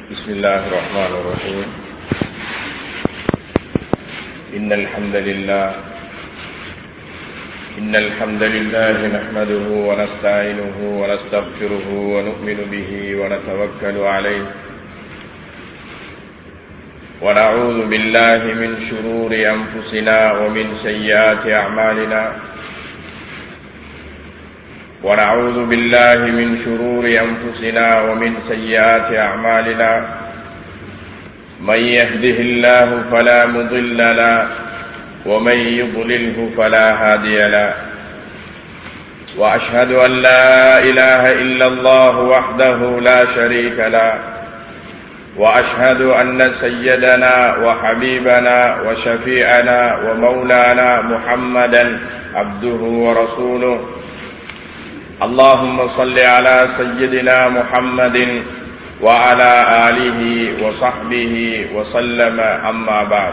بسم الله الرحمن الرحيم إن الحمد لله إن الحمد لله نحمده ونستعينه ونستغفره ونؤمن به ونتوكل عليه ونعوذ بالله من شرور أنفسنا ومن سيئات أعمالنا ونعوذ بالله من شرور أنفسنا ومن سيئات أعمالنا من يهده الله فلا مضل له ومن يضلله فلا هادي له وأشهد أن لا إله إلا الله وحده لا شريك له وأشهد أن سيدنا وحبيبنا وشفيعنا ومولانا محمدا عبده ورسوله اللهم صل على سيدنا محمد وعلى آله وصحبه وسلم أما بعد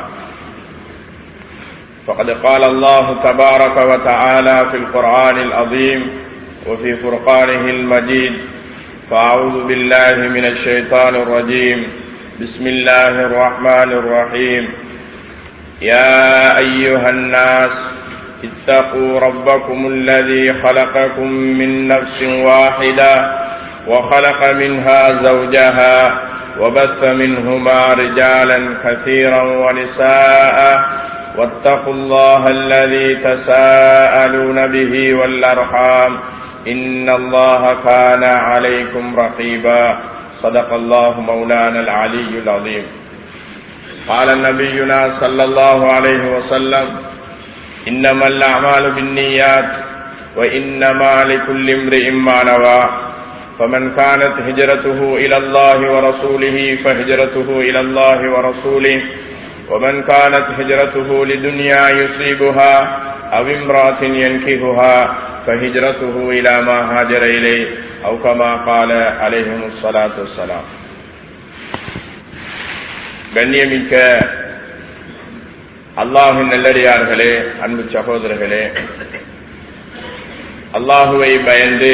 فقد قال الله تبارك وتعالى في القرآن العظيم وفي فرقانه المجيد فأعوذ بالله من الشيطان الرجيم بسم الله الرحمن الرحيم يا أيها الناس اتقوا ربكم الذي خلقكم من نفس واحدة وخلق منها زوجها وبث منهما رجالا كثيرا ونساء واتقوا الله الذي تساءلون به والأرحام إن الله كان عليكم رقيبا صدق الله مولانا العلي العظيم قال نبينا صلى الله عليه وسلم إنما الأعمال بالنيات وإنما لكل امرئ ما نوى فمن كانت هجرته إلى الله ورسوله فهجرته إلى الله ورسوله ومن كانت هجرته لدنيا يصيبها أو امرأة ينكهها فهجرته إلى ما هاجر إليه أو كما قال عليهم الصلاة والسلام கண்ணியமிக்க அல்லாஹின் நல்லடியார்களே அன்பு சகோதரர்களே அல்லாஹுவை பயந்து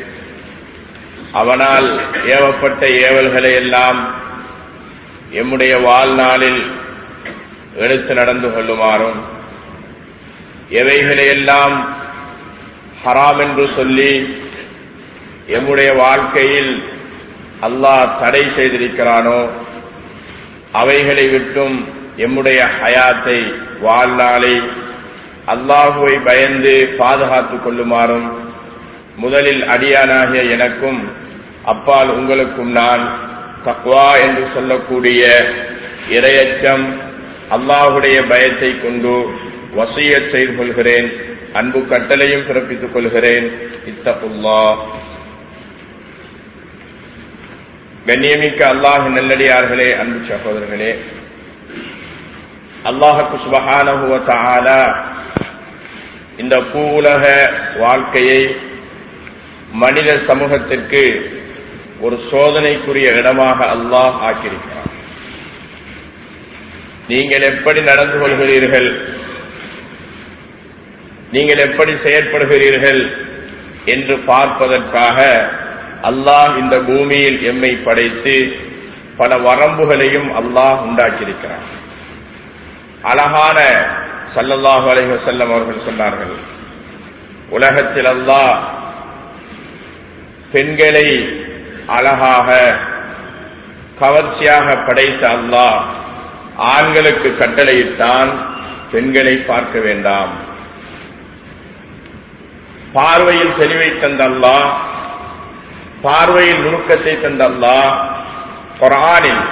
அவனால் ஏவப்பட்ட ஏவல்களை எல்லாம் எம்முடைய வாழ்நாளில் எடுத்து நடந்து கொள்ளுமாறும் எவைகளையெல்லாம் ஹராம் என்று சொல்லி எம்முடைய வாழ்க்கையில் அல்லாஹ் தடை செய்திருக்கிறானோ அவைகளை விட்டும் எம்முடைய ஹயாத்தை வாழ்நாளை அல்லாஹுவை பயந்து பாதுகாத்துக் கொள்ளுமாறும் முதலில் அடியானாகிய எனக்கும் அப்பால் உங்களுக்கும் நான் தக்வா என்று சொல்லக்கூடிய இரையச்சம் அல்லாஹுடைய பயத்தை கொண்டு வசிய செய்து கொள்கிறேன் அன்பு கட்டளையும் பிறப்பித்துக் கொள்கிறேன் இத்தகுல்லா கண்ணியமிக்க அல்லாஹ் நல்லடியார்களே அன்பு சகோதரர்களே அல்லாஹுக்கு சுபகான இந்த பூ உலக வாழ்க்கையை மனித சமூகத்திற்கு ஒரு சோதனைக்குரிய இடமாக அல்லாஹ் ஆக்கியிருக்கிறார் நீங்கள் எப்படி நடந்து கொள்கிறீர்கள் நீங்கள் எப்படி செயற்படுகிறீர்கள் என்று பார்ப்பதற்காக அல்லாஹ் இந்த பூமியில் எம்மை படைத்து பல வரம்புகளையும் அல்லாஹ் உண்டாக்கியிருக்கிறார் அழகான சல்லல்லாஹு அலைஹி செல்லம் அவர்கள் சொன்னார்கள் உலகத்தில் அல்லாஹ் பெண்களை அழகாக கவர்ச்சியாக படைத்த அல்லாஹ் ஆண்களுக்கு கட்டளையிட்டான் பெண்களை பார்க்க வேண்டாம் பார்வையில் தெளிவை தந்தல்லா பார்வையில் நுணுக்கத்தை தந்தல்லா குரானில்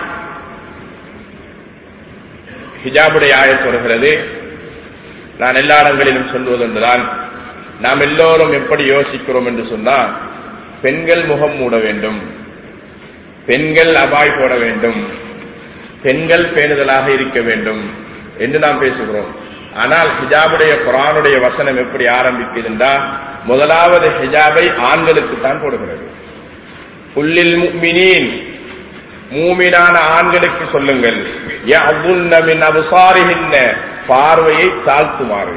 ஹிஜாபுடைய ஆயத்து வருகிறது நான் எல்லா இடங்களிலும் சொல்வதென்றுதான் நாம் எல்லோரும் எப்படி யோசிக்கிறோம் என்று சொன்னால் பெண்கள் முகம் மூட வேண்டும் பெண்கள் அபாய் போட வேண்டும் பெண்கள் பேணுதலாக இருக்க வேண்டும் என்று நாம் பேசுகிறோம் ஆனால் ஹிஜாபுடைய குரானுடைய வசனம் எப்படி ஆரம்பிக்குதுண்டா முதலாவது ஹிஜாபை ஆண்களுக்கு தான் போடுகிறது புல்லில் மினீன் மூமினான ஆண்களுக்கு சொல்லுங்கள் பார்வையை தாழ்த்துமாறு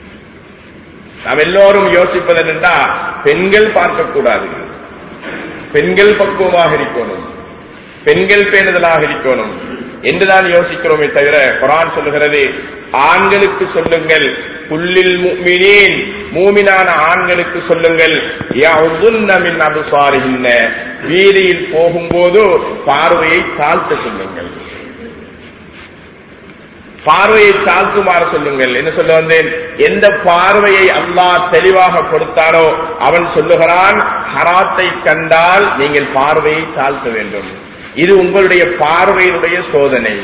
நாம் எல்லோரும் யோசிப்பது என்னென்றா பெண்கள் பார்க்கக்கூடாது பெண்கள் பக்குவமாக இருக்கணும் பெண்கள் பேணுதலாக இருக்கணும் என்றுதான் யோசிக்கிறோமே தவிர குரான் சொல்லுகிறது ஆண்களுக்கு சொல்லுங்கள் புல்லில் முஃமினீன் மூமினான ஆண்களுக்கு சொல்லுங்கள் யகுதுன்ன மின் அபுசாரிஹின்ன வீதியில் போகும்போது பார்வையை தாழ்த்த சொல்லுங்கள் பார்வையை தாழ்த்துமாறு சொல்லுங்கள் என்ன சொல்ல வந்தேன் எந்த பார்வையை அல்லாஹ் தெளிவாக கொடுத்தானோ அவன் சொல்லுகிறான் ஹராத்தை கண்டால் நீங்கள் பார்வையை தாழ்த்த வேண்டும் இது உங்களுடைய பார்வையினுடைய சோதனை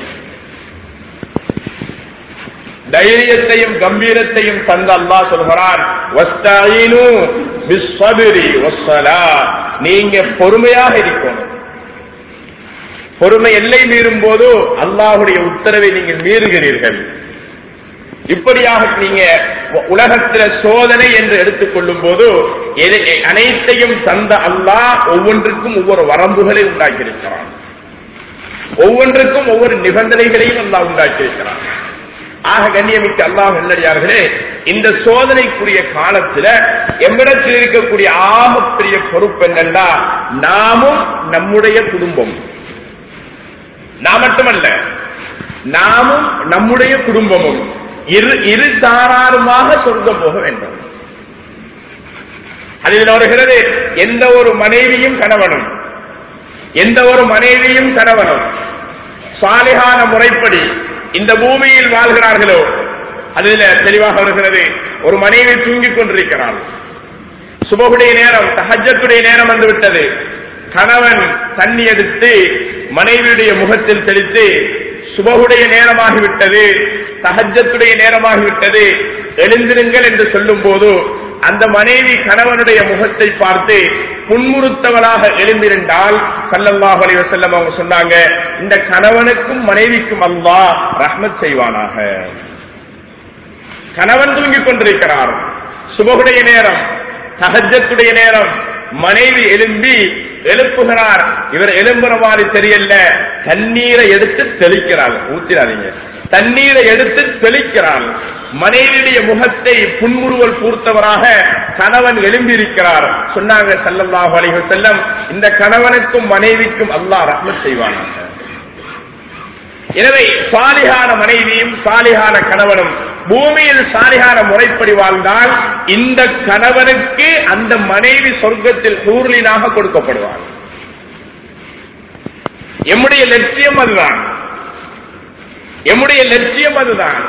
தைரியத்தையும் கம்பீரத்தையும் தந்த அல்லாஹ் சொல்கிறான் "வஸ்தஈனு பிஸ்ஸபிரி வஸ்ஸலாத்." நீங்க பொறுமையாக இருக்கணும் பொறுமை எல்லை மீறும் போது அல்லாஹுடைய உத்தரவை நீங்கள் மீறுகிறீர்கள் இப்படியாக நீங்க உலகத்தில சோதனை என்று எடுத்துக்கொள்ளும் போது எது- அனைத்தையும் தந்த அல்லாஹ் ஒவ்வொன்றுக்கும் ஒவ்வொரு வரம்புகளை உண்டாக்கியிருக்கிறான் ஒவ்வொன்றுக்கும் ஒவ்வொரு நிபந்தனைகளையும் அல்லாஹ் உண்டாக்கியிருக்கிறான் ஆக கண்ணியமிக்க அல்லாஹ் நல்லடியார்களே இந்த சோதனைக்குரிய காலத்துல எம்மிடத்தில் இருக்கக்கூடிய ஆகப்பெரிய பொறுப்பு என்னன்னா நாமும் நம்முடைய குடும்பம் நான் மட்டுமல்ல நாமும் நம்முடைய குடும்பமும் இரு இரு சாராருமாக சொர்க்கம் போக வேண்டும் அதில் வருகிறது எந்த ஒரு மனைவியும் கணவனும் எந்த ஒரு மனைவியும் கணவனும் சாலிகான முறைப்படி இந்த பூமியில் வாழ்கிறார்களோ அதில் தெளிவாக வருகிறது ஒரு மனைவி தூங்கிக் கொண்டிருக்கிறாள் சுபகுடைய நேரம் தஹஜத்துடைய நேரம் வந்து விட்டது கணவன் தண்ணி எடுத்து மனைவியுடைய முகத்தில் தெளித்து சுபகுடைய நேரமாகிவிட்டது தஹஜத்துடைய நேரமாகிவிட்டது எழுந்திருங்கள் என்று சொல்லும் போது அந்த மனைவி கணவனுடைய முகத்தை பார்த்து புன்முறுத்தவளாக எழுந்திருந்தால் சல்லல்லாஹு அலைஹி வஸல்லம் அவங்க சொன்னாங்க இந்த கணவனுக்கும் மனைவிக்கும் அல்லாஹ் ரஹ்மத் செய்வானாக கணவன் தூங்கிக் கொண்டிருக்கிறார் சுபகுடைய நேரம் தஹஜத்துடைய நேரம் மனைவி எழும்பி எழுப்புகிறார் இவர் எழும்புற மாதிரி தெரியல தண்ணீரை எடுத்து தெளிக்கிறாள் ஊத்திராதீங்க தண்ணீரை எடுத்து தெளிக்கிறாள் மனைவியுடைய முகத்தை புன்முறுவல் பூர்த்தவராக கணவன் எழும்பியிருக்கிறார் சொன்னாங்க ஸல்லல்லாஹு அலைஹி வஸல்லம் இந்த கணவனுக்கும் மனைவிக்கும் அல்லாஹ் ரஹ்மத் செய்வானாக எனவே சாலிகான மனைவியும் சாலிகான கணவனும் பூமியில் சாலிகான முறைப்படி வாழ்ந்தால் இந்த கணவனுக்கு அந்த மனைவி சொர்க்கத்தில் ஊர்லீனாக கொடுக்கப்படுவார் எம்முடைய லட்சியம் அதுதான் எம்முடைய லட்சியம் அதுதான்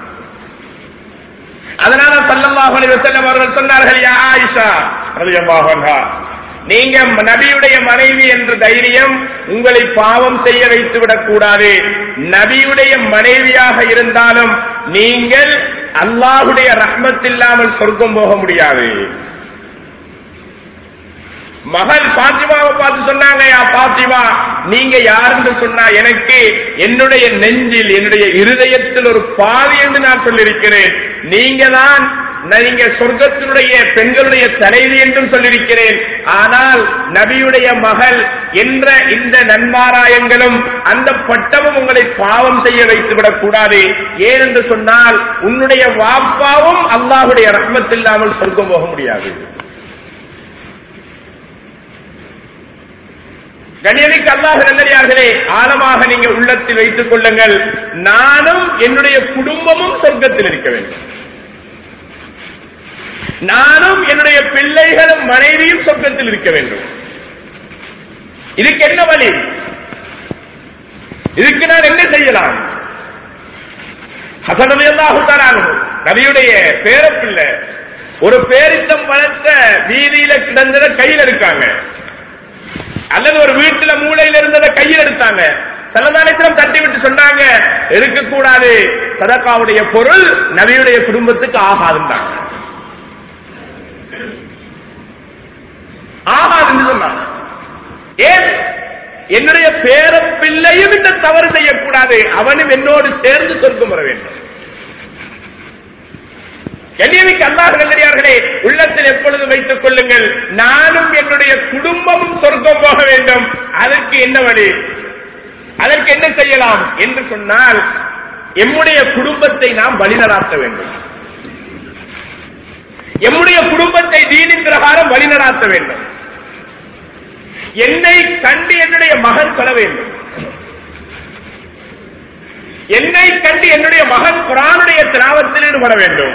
அதனால சல்லல்லாஹு அலைஹி வஸல்லம் அவர்கள் சொன்னார்கள் யா ஆயிஷா ரலியல்லாஹு அன்ஹா நீங்க நபியுடைய மனைவி என்ற தைரியம் உங்களை பாவம் செய்ய வைத்து விடக் கூடாது நபியுடைய மனைவியாக இருந்தாலும் நீங்கள் அல்லாஹுடைய ரஹ்மத் இல்லாமல் சொர்க்கம் போக முடியாது மகள் பாத்திமாவை பார்த்து சொன்னாங்க யா பாத்திமா நீங்க யாருன்னு சொன்னா எனக்கு என்னுடைய நெஞ்சில் என்னுடைய இருதயத்தில் ஒரு பாவி என்று நான் சொல்லியிருக்கிறேன் நீங்க தான் நீங்க சொர்க்கத்தினுடைய பெண்களுடைய தலைவி என்றும் சொல்லியிருக்கிறேன் ஆனால் நபியுடைய மகள் என்ற இந்த நன்மாராயங்களும் அந்த பட்டமும் உங்களை பாவம் செய்ய வைத்து விடக் கூடாது ஏனென்று சொன்னால் உன்னுடைய வாப்பாவும் அல்லாஹுடைய ரஹ்மத்தில்லாமல் சொர்க்கம் போக முடியாது கணியமிக்கு அல்லாஹ் நல்லடியார்களே ஆழமாக நீங்கள் உள்ளத்தில் வைத்துக் கொள்ளுங்கள் நானும் என்னுடைய குடும்பமும் சொர்க்கத்தில் இருக்க வேண்டும் நானும் என்னுடைய பிள்ளைகளும் மனைவியும் சொர்க்கத்தில் இருக்க வேண்டும் இதுக்கு என்ன வழி இதுக்கு நான் என்ன செய்யலாம் ஹசனமையல்லாஹு நபியுடைய பேரப்பிள்ளை ஒரு பேரித்தம் பழத்தை வீதியில கிடந்தத கையில் எடுக்காங்க அல்லது ஒரு வீட்டுல மூளையில இருந்ததை கையில் எடுத்தாங்க செல்லதானத்திலும் தட்டி விட்டு சொன்னாங்க எடுக்கக்கூடாது சதக்காவுடைய பொருள் நபியுடைய குடும்பத்துக்கு ஆகாதுன்னாங்க ஆகாதுன்னு சொன்னாங்க ஏன் என்னுடைய பேர பிள்ளையும் இந்த தவறு செய்யக்கூடாது அவனும் என்னோடு சேர்ந்து சொர்க்கம் வர வேண்டும் கண்ணியமிக்கு அல்லாஹ் நல்லடியார்களே உள்ளத்தில் எப்பொழுதும் வைத்துக் கொள்ளுங்கள் நானும் என்னுடைய குடும்பமும் சொர்க்கம் போக வேண்டும் அதற்கு என்ன வழி அதற்கு என்ன செய்யலாம் என்று சொன்னால் எம்முடைய குடும்பத்தை நாம் வழிநடாத்த வேண்டும் எம்முடைய குடும்பத்தை தீனின் பிரகாரம் வழிநடாத்த வேண்டும் என்னை கண்டு என்னுடைய மகன் சொல்ல வேண்டும் என்னை கண்டு என்னுடைய மகன் குரானுடைய திராவத்தில் ஈடுபட வேண்டும்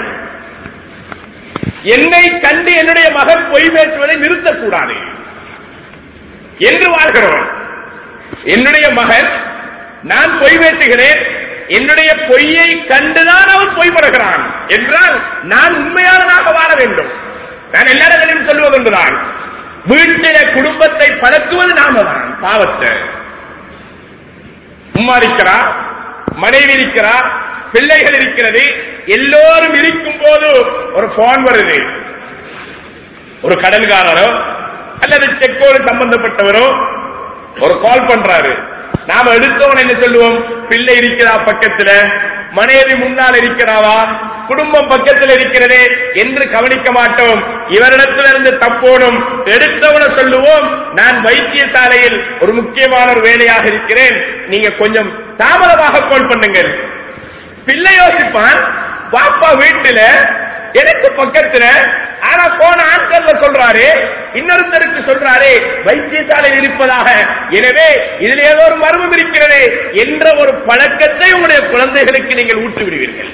என்னை கண்டு என்னுடைய மகன் பொய் பேசுவதை நிறுத்தக்கூடாது என்று வாழ்கிறோம் என்னுடைய மகன் நான் பொய் பேசுகிறேன் என்னுடைய பொய்யை கண்டுதான் அவன் பொய் பெறுகிறான் என்றால் நான் உண்மையாளனாக வாழ வேண்டும் நான் எல்லா இடங்களிலும் சொல்வது ஒன்றுதான் வீட்டில குடும்பத்தை பழக்குவது நாம தான் பாவத்தை உம்மா இருக்கிறா மனைவி இருக்கிறா பிள்ளைகள் இருக்கிறது எல்லோரும் இருக்கும் போது ஒரு போன் வருது ஒரு கடன்காரரோ அல்லது செக்கோடு சம்பந்தப்பட்டவரோ ஒரு கால் பண்றாரு நாம எடுத்தவன் என்ன சொல்லுவோம் பிள்ளை இருக்கிறா பக்கத்துல மனைவி முன்னால் இருக்கிறாவா குடும்பம் பக்கத்தில் இருக்கிறதே என்று கவனிக்க மாட்டோம் இவரிடத்திலிருந்து தப்போனும் எடுத்தவன சொல்லுவோம் நான் வைத்தியசாலையில் ஒரு முக்கியமான ஒரு வேலையாக இருக்கிறேன் நீங்க கொஞ்சம் தாமதமாக கால் பண்ணுங்கள் பிள்ளை யோசிப்பான் பாப்பா வீட்டுல எனக்கு பக்கத்துல ஆனா போன ஆட்கள்ல சொல்றாரு இன்னொருத்தருக்கு சொல்றாரு வைத்தியசாலையில் இருப்பதாக எனவே இதில் ஏதோ ஒரு மர்மம் இருக்கிறது என்ற ஒரு பழக்கத்தை உங்களுடைய குழந்தைகளுக்கு நீங்கள் ஊட்டி விடுவீர்கள்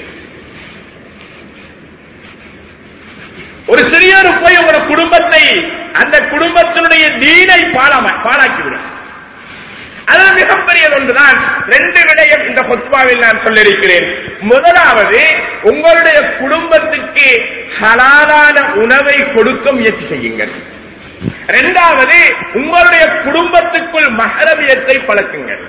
ஒரு சிறியோரு போய் உங்களோட குடும்பத்தை அந்த குடும்பத்தினுடைய நீரை பாழாம பாழாக்கிவிடும் அது மிகப்பெரியது ஒன்றுதான் ரெண்டு விடயம் இந்த பொத்வாவில் நான் சொல்லியிருக்கிறேன் முதலாவது உங்களுடைய குடும்பத்துக்கு ஹலாலான உணவை கொடுக்க முயற்சி செய்யுங்கள் இரண்டாவது உங்களுடைய குடும்பத்துக்குள் மகரவியத்தை பழக்குங்கள்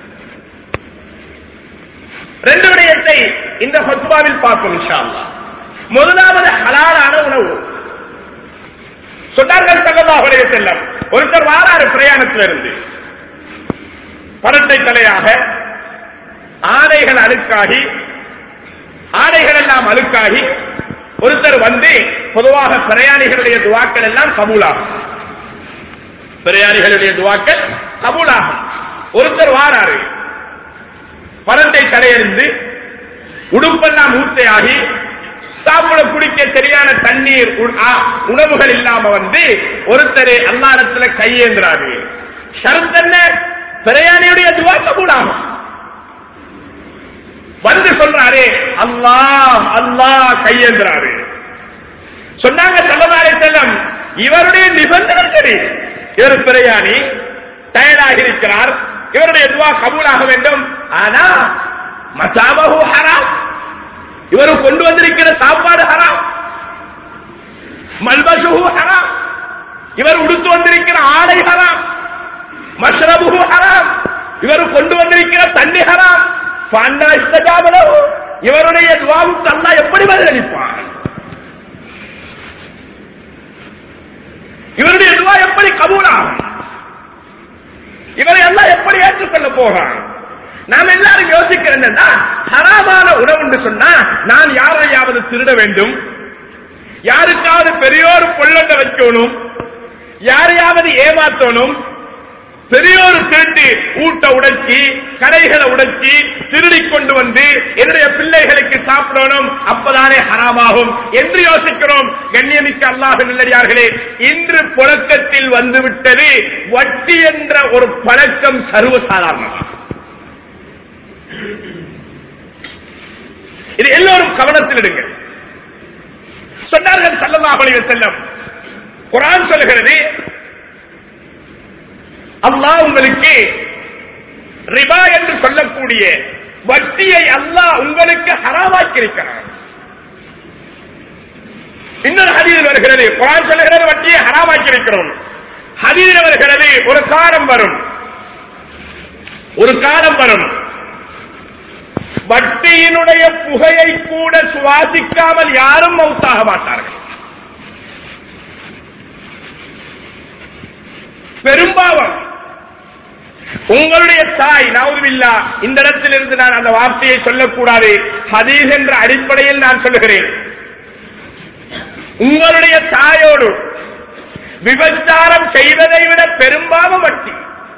ரெண்டு விடயத்தை இந்த ஹொத்வாவில் பார்ப்போம் இன்ஷா அல்லாஹ். முதலாவது ஹலாலான உணவு சொன்னார்கள் சல்லல்லாஹு செல்லம் ஒருத்தர் வாராறு பிரயாணத்திலிருந்து பரட்டை தலையாக ஆடைகள் அழுக்காகி ஆடைகள் எல்லாம் அழுக்காகி ஒருத்தர் வந்து பொதுவாக பிரயாணிகளுடைய துவாக்கள் எல்லாம் கபூலாகும் பிரயாணிகளுடைய துவாக்கள் கபூலாகும் ஒருத்தர் வாராரு பரட்டை தலையறிந்து உடுப்பெல்லாம் ஊத்தையாகி சாப்பிட குடிக்க சரியான தண்ணீர் உ- ஆ, உணவுகள் இல்லாம வந்து ஒருத்தர் அல்லாடத்துல கையேந்திராரு ஷரத் என்ன பிரயாணியுடைய துவா கபூலாகும் வந்து சொல்றாரு அல்லாஹ் அல்லாஹ் கையேந்திராரு சொன்னாங்க சல்லதாரே செல்லம் இவருடைய நிபந்தனை சரி இவர் பிரயாணி டயர்டாக இருக்கிறார் இவருடைய துவா கபூலாக வேண்டும் ஆனா மசாபஹு ஹராம் இவர் கொண்டு வந்திருக்கிற சாப்பாடு ஹராம் மல்பசுஹு ஹராம் இவர் உடுத்து வந்திருக்கிற ஆடை ஹராம் மஷ்ரபுஹு ஹராம் இவர் கொண்டு வந்திருக்கிற தண்ணி ஹராம் பாண்டா இஸ்தஜாபலஹு இவருடைய துவாவுக்கு அல்லாஹ் எப்படி பதிலளிப்பான் இவருடைய துவா எப்படி கபூலாகும் இவரை எல்லாம் எப்படி ஏற்றுக்கொள்ள போறான் நாம் எல்லாரும் யோசிக்கிறோம் என்னன்னா ஹராமான உணவுன்னு சொன்னா நான் யாரையாவது திருட வேண்டும் யாருக்காவது பெரியோர் பொல்லண்ட வைக்கணும் யாரையாவது ஏமாத்தணும் பெரியோர் திருட்டு ஊட்ட உடைச்சி கடைகளை உடைச்சி திருடி கொண்டு வந்து என்னுடைய பிள்ளைகளுக்கு சாப்பிடணும் அப்பதானே ஹராமாகும் என்று யோசிக்கிறோம் கண்ணியமிக்க அல்லாஹ் நல்லடியார்களே இன்று புழக்கத்தில் வந்துவிட்டது வட்டி என்ற ஒரு பழக்கம் சர்வசாதாரணமாகும் இது எல்லோரும் கவனத்தில் இடுங்க சொன்னார்கள் சல்லல்லாஹு அலைஹி வஸல்லம் குர்ஆன் சொல்கிறது அல்லாஹ் உங்களுக்கு ரிபா என்று சொல்லக்கூடிய வட்டியை அல்லாஹ் உங்களுக்கு ஹராமாக்கி இருக்கிறான் இன்னொரு ஹதீதில் வருகிறது குரான் சொல்லுகிறது வட்டியை ஹராமாக்கி இருக்கிறோம் ஹதீதில் வருகிறது ஒரு காலம் வரும் ஒரு காலம் வரும் வட்டியினுடைய புகையை கூட சுவாசிக்காமல் யாரும் மௌத்தாக மாட்டார்கள் பெரும்பாவம் உங்களுடைய தாய் நவுதுவில்லா இந்த இடத்திலிருந்து நான் அந்த வார்த்தையை சொல்லக்கூடாது ஹதீஸ் என்ற அடிப்படையில் நான் சொல்லுகிறேன் உங்களுடைய தாயோடு விபச்சாரம் செய்வதை விட பெரும்பாவம் வட்டி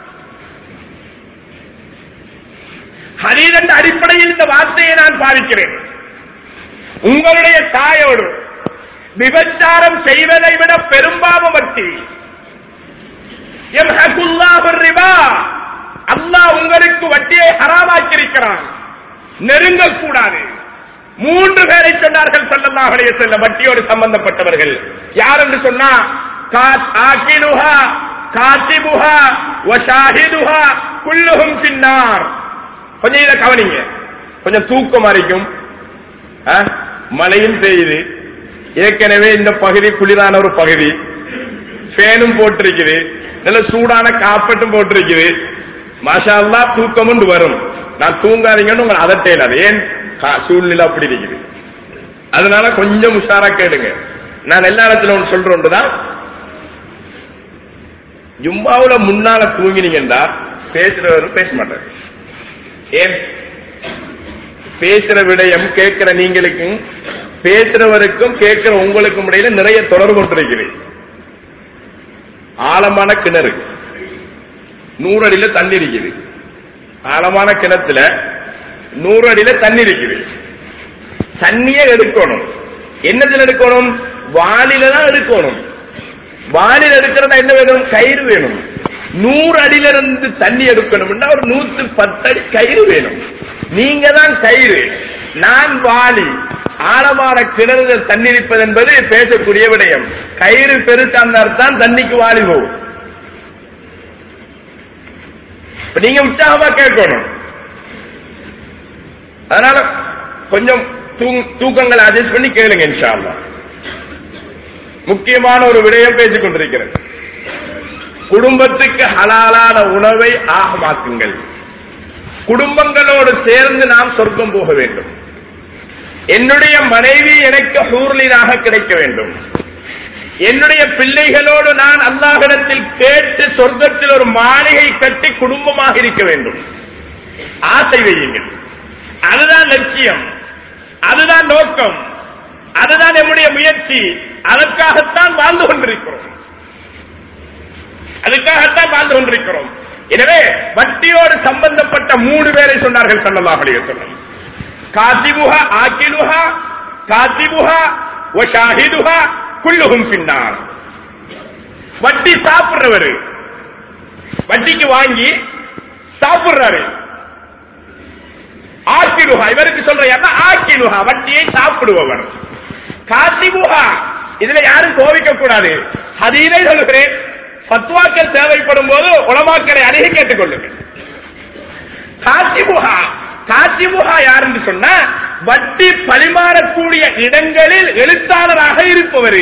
ஹதீஸ் என்ற அடிப்படையில் இந்த வார்த்தையை நான் பாதிக்கிறேன் உங்களுடைய தாயோடு விபச்சாரம் செய்வதை விட பெரும்பாவம் வட்டி யம்ஹகுல்லாஹு ரிபா அல்லாஹ் உங்களுக்கு வட்டியை ஹராமாக்கியிருக்கிறான் நெருங்கக்கூடாது மூன்று பேரை சொன்னார்கள் ஸல்லல்லாஹு அலைஹி வஸல்லம் வட்டியோடு சம்பந்தப்பட்டவர்கள் யார் என்று சொன்னா கா- ஆக்கிலுஹா காத்திபுஹா வஷாஹிதுஹா குல்லுஹும் பின்னார் கொஞ்சம் இதை கவனிங்க கொஞ்சம் தூக்கம் அரைக்கும் ஆ? மழையும் பெய்யுது ஏற்கனவே இந்த பகுதி குளிரான ஒரு பகுதி ஃபேனும் போட்டிருக்குது நல்ல சூடான காப்பட்டும் போட்டிருக்குது மாஷா அல்லாஹ் தூக்கம் உண்டு வரும் நான் தூங்காதீங்கன்னு உங்களை அதட்டையில ஏன் கா- சூழ்நிலை அப்படி இருக்குது அதனால கொஞ்சம் உஷாரா கேளுங்க நான் எல்லா இடத்துல ஒன்று சொல்ற ஒன்றுதான் ஜும்பாவுல முன்னால தூங்கினீங்கன்னா பேசுறவரும் பேச மாட்டாரு ஏன் பேசுற விடயம் கேட்கிற நீங்களுக்கும் பேசுறவருக்கும் கேட்கிற உங்களுக்கும் இடையில நிறைய தொடர்பு கொண்டிருக்கிறது ஆழமான கிணறு நூறு அடியில தண்ணி இருக்குது ஆழமான கிணத்துல நூறு அடியில தண்ணி இருக்குது தண்ணியே எடுக்கணும் என்னத்துல எடுக்கணும் வாளில தான் எடுக்கணும் வாளில எடுக்கிறதா என்ன வேணும் கயிறு வேணும் நூறு அடியில இருந்து தண்ணி எடுக்கணும்னா ஒரு நூத்து பத்து அடி கயிறு வேணும் நீங்க தான் கயிறு நான் வாளி ஆழமான கிணறுல தண்ணி இருப்பது என்பது பேசக்கூடிய விடயம் கயிறு பெருசா தான் தண்ணிக்கு வாளி போகும் இப்ப நீங்க உற்சாகமா கேட்கணும் அதனால கொஞ்சம் தூ- தூக்கங்களை அட்ஜஸ்ட் பண்ணி கேளுங்க இன்ஷா அல்லாஹ் முக்கியமான ஒரு விடயம் பேசிக் கொண்டிருக்கிறது குடும்பத்துக்கு ஹலாலான உணவை ஆகமாக்குங்கள் குடும்பங்களோடு சேர்ந்து நாம் சொர்க்கம் போக வேண்டும் என்னுடைய மனைவி எனக்கு ஹூர்லீனாக கிடைக்க வேண்டும் என்னுடைய பிள்ளைகளோடு நான் அல்லாஹிடத்தில் கேட்டு சொர்க்கத்தில் ஒரு மாளிகை கட்டி குடும்பமாக இருக்க வேண்டும் ஆசை வையுங்கள் அதுதான் லட்சியம் அதுதான் நோக்கம் அதுதான் நம்முடைய முயற்சி அதற்காகத்தான் வாழ்ந்து கொண்டிருக்கிறோம் அதுக்காகத்தான் வாழ்ந்து கொண்டிருக்கிறோம் எனவே வட்டியோடு சம்பந்தப்பட்ட மூணு பேரை சொன்னார்கள் சல்லல்லாஹு அலைஹி வஸல்லம் காத்திபுஹா ஆக்கிலுஹா காத்திபுஹா வ ஷாஹிதுஹா குல்லுஹும் பின்னார் வட்டி சாப்பிடுறவர் வட்டிக்கு வாங்கி சாப்பிடுறாரு ஆக்கிலுஹா இவருக்கு சொல்ற யாருன்னா ஆக்கிலுஹா வட்டியை சாப்பிடுபவர் காத்திபுஹா இதுல யாரும் கோவிக்க கூடாது அதீனை சொல்லுகிறேன் பத்வாக்கள் தேவைப்படும் போது உலமாக்களை அணுகி கேட்டுக் கொள்ளுங்கள் காத்திபுஹா காத்திபுஹா யார் என்று சொன்னா வட்டி பரிமாறக்கூடிய இடங்களில் எழுத்தாளராக இருப்பவர்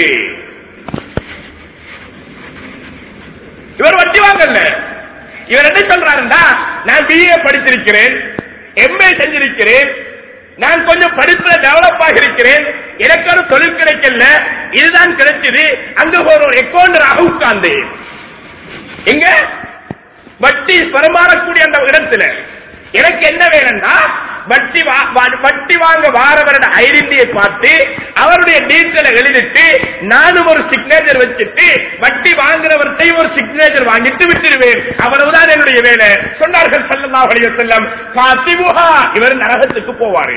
இவர் வட்டி வாங்கல இவர் என்ன சொல்றாருன்னா நான் பிஏ படித்திருக்கிறேன் எம்ஏ செஞ்சிருக்கிறேன் நான் கொஞ்சம் படிப்புல டெவலப் ஆகியிருக்கிறேன் எனக்கு ஒரு தொழில் கிடைக்கல இதுதான் கிடைச்சது அங்க ஒரு எக்கௌண்டராக உட்கார்ந்தேன் எங்க வட்டி பரிமாறக்கூடிய அந்த இடத்துல எனக்கு என்ன வேணும்னா வட்டி வா- வா- வட்டி வாங்க வாரவரோட ஐடென்டியை பார்த்து அவருடைய டீட்டெயில எழுதிட்டு நானும் ஒரு சிக்னேச்சர் வச்சுட்டு வட்டி வாங்குறவர்கிட்டையும் ஒரு சிக்னேச்சர் வாங்கிட்டு விட்டுடுவேன் அவ்வளவுதான் என்னுடைய வேலை சொன்னார்கள் ஸல்லல்லாஹு அலைஹி வஸல்லம் காத்திபுஹா இவர் நரகத்துக்கு போவாரு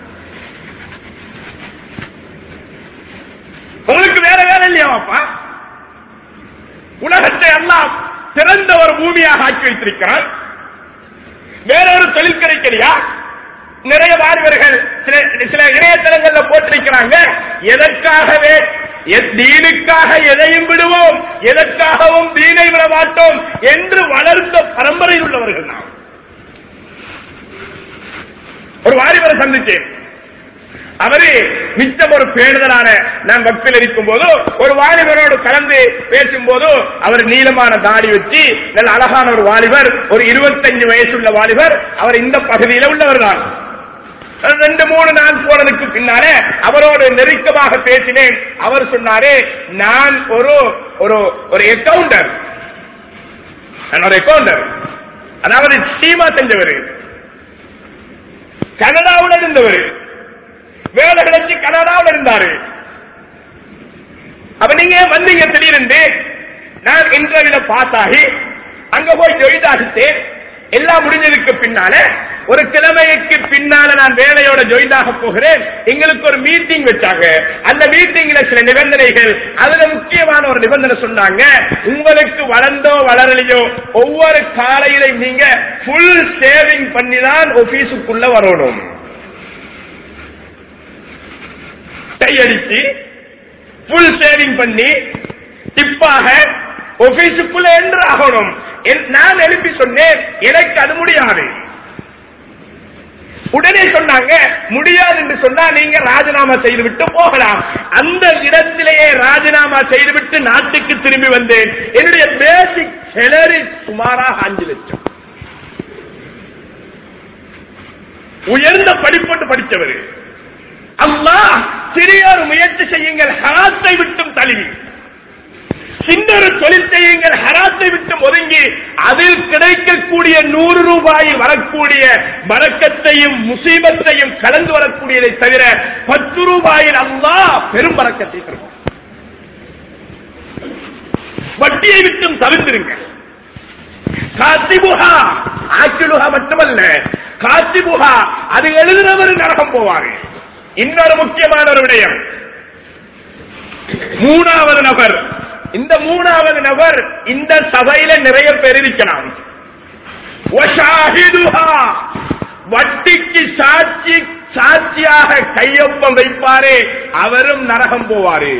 உங்களுக்கு வேற வேலை இல்லையாவாப்பா உலகத்தை எல்லாம் சிறந்த ஒரு பூமியாக ஆக்கி வைத்திருக்கிறான் வேற ஒரு தொழில் கிடைக்கலையா நிறைய வாலிபர்கள் சில சில இணையதளங்கள்ல போட்டிருக்கிறாங்க எதற்காகவே எத் தீனுக்காக எதையும் விடுவோம் எதற்காகவும் தீனை விட மாட்டோம் என்று வளர்ந்த பரம்பரையில் உள்ளவர்கள் நாம் ஒரு வாலிபரை சந்திச்சேன் அவரு மிச்சம் ஒரு பேணுதலான நான் வக்தில் இருக்கும் போது ஒரு வாலிபரோடு கலந்து பேசும்போது அவர் நீளமான தாடி வச்சு நல்ல அழகான ஒரு வாலிபர் ஒரு இருபத்தஞ்சு வயசுள்ள வாலிபர் அவர் இந்த பகுதியில உள்ளவர் தான் ரெண்டு மூணு நாள் போனதுக்கு பின்னாலே அவரோடு நெருக்கமாக பேசினேன் அவர் சொன்னாரு நான் ஒரு ஒரு ஒரு அக்கவுண்டர் நான் ஒரு அக்கவுண்டர் அதாவது சீமா செஞ்சவர் கனடாவுல இருந்தவர் வேலை கிடைச்சு கனடாவில் இருந்தாரு அப்ப நீங்க வந்தீங்க திடீரென்று நான் இன்டர்வியூல பாஸ் ஆகி அங்க போய் ஜொயின் ஆகிட்டேன் எல்லாம் முடிஞ்சதுக்கு பின்னால ஒரு கிழமைக்கு பின்னால நான் வேலையோட ஜாயின் ஆக போகிறேன் எங்களுக்கு ஒரு மீட்டிங் வச்சாங்க அந்த மீட்டிங்ல சில நிபந்தனைகள் அதுல முக்கியமான ஒரு நிபந்தனை சொன்னாங்க உங்களுக்கு வளர்ந்தோ வளரலையோ ஒவ்வொரு காலையில நீங்க ஃபுல் சேவிங் பண்ணி தான் ஆபீஸுக்குள்ள வரணும் கையடிச்சு ஃபுல் சேவிங் பண்ணி டிப்பாக ஆபீஸுக்குள்ள என்று ஆகணும் என்- நான் எழுப்பி சொன்னேன் எனக்கு அது முடியாது உடனே சொன்னாங்க முடியாது என்று சொன்னா நீங்க ராஜினாமா செய்துவிட்டு போகலாம் அந்த இடத்திலேயே ராஜினாமா செய்துவிட்டு நாட்டுக்கு திரும்பி வந்தேன் என்னுடைய பேசிக் சேலரி சுமாராக அஞ்சு லட்சம் உயர்ந்த படிப்போட்டு படித்தவர் அல்லாஹ் சிறிய ஒரு முயற்சி செய்யுங்கள் ஹராத்தை விட்டும் தழுவி சின்னொரு தொழில் செய்யுங்கள் ஹராத்தை விட்டு ஒதுங்கி அதில் கிடைக்கக்கூடிய நூறு ரூபாயில் வரக்கூடிய வரக்கத்தையும் முசீபத்தையும் கலந்து வரக்கூடியதை தவிர பத்து ரூபாயில் அல்லாஹ் பெரும் வரக்கத்தை தருவார் வட்டியை விட்டும் தவிர்த்திருங்க காத்திபுகா ஆக்கிலுகா மட்டுமல்ல காத்திபுகா அது எழுதுனவர் நரகம் போவாரு இன்னொரு முக்கியமான ஒரு விடயம் மூணாவது நபர் இந்த மூணாவது நபர் இந்த சபையில நிறைய பேர் இருக்கலாம் வஷாஹிதுஹா, வட்டிக்கு சாட்சி சாட்சியாக கையொப்பம் வைப்பாரே அவரும் நரகம் போவாரு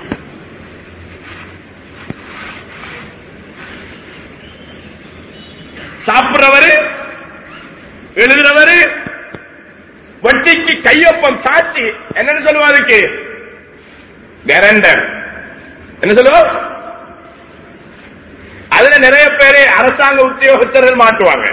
சாப்பிடுறவரு எழுதுறவரு வட்டிக்கு கையொப்பம் சாட்சி என்னன்னு சொல்லுவா அதுக்கு கேரண்டர் என்ன சொல்லுவோம் அதுல நிறைய பேரு அரசாங்க உத்தியோகத்தர்கள் மாட்டுவாங்க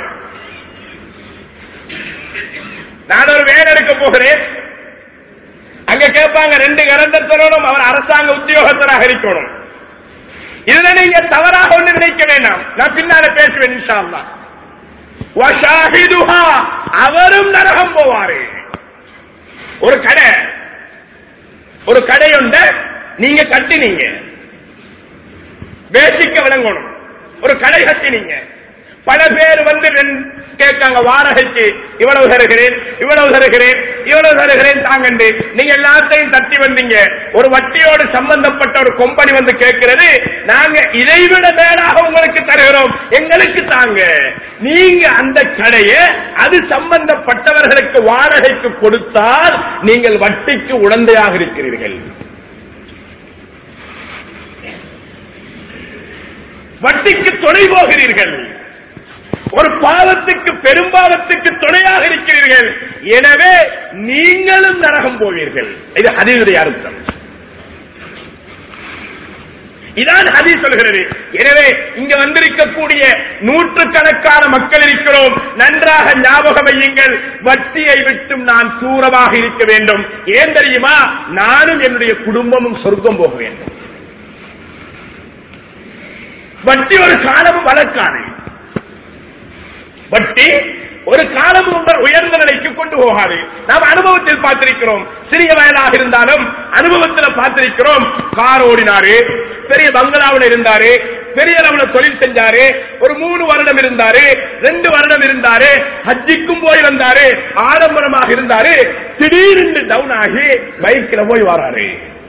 நான் ஒரு வேலை எடுக்க போகிறேன் அங்க கேட்பாங்க ரெண்டு கரண்டர் தரணும் அவர் அரசாங்க உத்தியோகத்தராக இருக்கணும் இதுல நீங்க தவறாக ஒன்று நினைக்க வேண்டாம் நான் பின்னால பேசுவேன் இன்ஷா அல்லாஹ். வஷாஹிதுஹா, அவரும் நரகம் போவாரு ஒரு கடை ஒரு கடை உண்ட நீங்க கட்டினீங்க பேசிக்க விளங்கணும் ஒரு கடை கட்டினீங்க பல பேர் வந்து ரெண்டு- கேட்காங்க வாடகைக்கு இவ்வளவு தருகிறேன் இவ்வளவு தருகிறேன் இவ்வளவு தருகிறேன் தாங்கண்டு நீங்க எல்லாத்தையும் தட்டி வந்தீங்க ஒரு வட்டியோடு சம்பந்தப்பட்ட ஒரு கம்பெனி வந்து கேட்கிறது நாங்க இதைவிட மேலாக உங்களுக்கு தருகிறோம் எங்களுக்கு தாங்க நீங்க அந்த கடையை அது சம்பந்தப்பட்டவர்களுக்கு வாடகைக்கு கொடுத்தால் நீங்கள் வட்டிக்கு உடந்தையாக இருக்கிறீர்கள் வட்டிக்கு துணை போகிறீர்கள் ஒரு பாவத்துக்கு பெரும்பாவத்துக்கு துணையாக இருக்கிறீர்கள் எனவே நீங்களும் நரகம் போவீர்கள் இது ஹதீஸுடைய அர்த்தம் இதான் ஹதீஸ் சொல்கிறது எனவே இங்க வந்திருக்கக்கூடிய நூற்றுக்கணக்கான மக்கள் இருக்கிறோம் நன்றாக ஞாபகம் வையுங்கள் வட்டியை விட்டும் நான் தூரமாக இருக்க வேண்டும் ஏன் தெரியுமா நானும் என்னுடைய குடும்பமும் சொர்க்கம் போக வேண்டும் வட்டி ஒரு காலமும் வளர்க்காது வட்டி ஒரு காலம் உங்கள் உயர்ந்த நிலைக்கு கொண்டு போகாது நாம் அனுபவத்தில் பார்த்திருக்கிறோம் சிறிய வயதாக இருந்தாலும் அனுபவத்தில் பார்த்திருக்கிறோம் கார் ஓடினாரு பெரிய பங்களாவில் இருந்தாரு பெரிய அளவுல தொழில் செஞ்சாரு ஒரு மூணு வருடம் இருந்தாரு ரெண்டு வருடம் இருந்தாரு ஹஜ்ஜிக்கும் போய் வந்தாரு ஆடம்பரமாக இருந்தாரு திடீர்னு டவுன் ஆகி பைக்ல போய் வராரு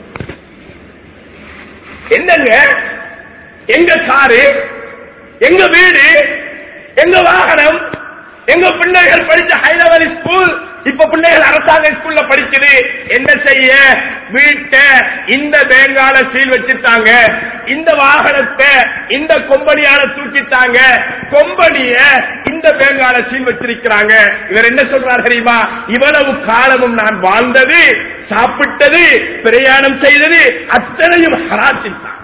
என்னங்க எங்க காரு எங்க வீடு எங்க வாகனம் எங்க பிள்ளைகள் படிச்ச ஹை லெவல் ஸ்கூல் இப்ப பிள்ளைகள் அரசாங்க ஸ்கூல்ல படிக்குது என்ன செய்ய வீட்டை இந்த பேங்கால சீல் வச்சுட்டாங்க இந்த வாகனத்தை இந்த கொம்பனியால தூக்கிட்டாங்க கொம்பனிய இந்த பேங்கால சீல் வச்சிருக்கிறாங்க இவர் என்ன சொல்றார் தெரியுமா இவ்வளவு காலமும் நான் வாழ்ந்தது சாப்பிட்டது பிரயாணம் செய்தது அத்தனையும் ஹராத்தில் தான்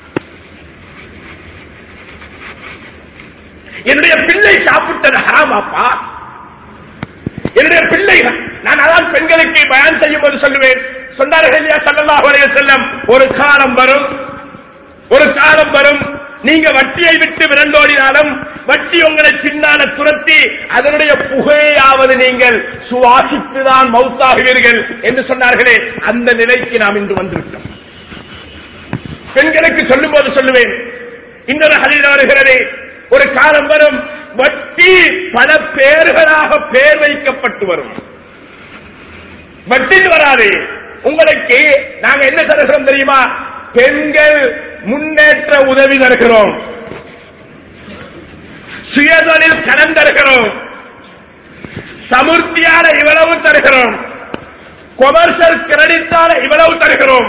என்னுடைய பிள்ளை சாப்பிட்டது ஹராமாப்பா என்னுடைய பிள்ளைகள் நான் அதான் பெண்களுக்கு பயன் செய்யும் போது சொல்லுவேன் சொன்னார்கள் இல்லையா ஸல்லல்லாஹு அலைஹி வஸல்லம் ஒரு காலம் வரும் ஒரு காலம் வரும் நீங்க வட்டியை விட்டு விரண்டோடினாலும் வட்டி உங்களை பின்னால துரத்தி அதனுடைய புகையாவது நீங்கள் சுவாசித்துதான் மவுத்தாகுவீர்கள் என்று சொன்னார்களே அந்த நிலைக்கு நாம் இன்று வந்திருக்கிறோம் பெண்களுக்கு சொல்லும் போது சொல்லுவேன் இன்னொரு ஹலில் வருகிறது ஒரு காலம் வரும் வட்டி பல பேர்களாக பேர் வைக்கப்பட்டு வரும் வட்டில் வராது உங்களுக்கு நாங்க என்ன தருகிறோம் தெரியுமா பெண்கள் முன்னேற்ற உதவி தருகிறோம் சுயதொழில் கடன் தருகிறோம் சமுர்த்தியால இவ்வளவு தருகிறோம் கொமர்ஷியல் கிரெடிட்டால இவ்வளவு தருகிறோம்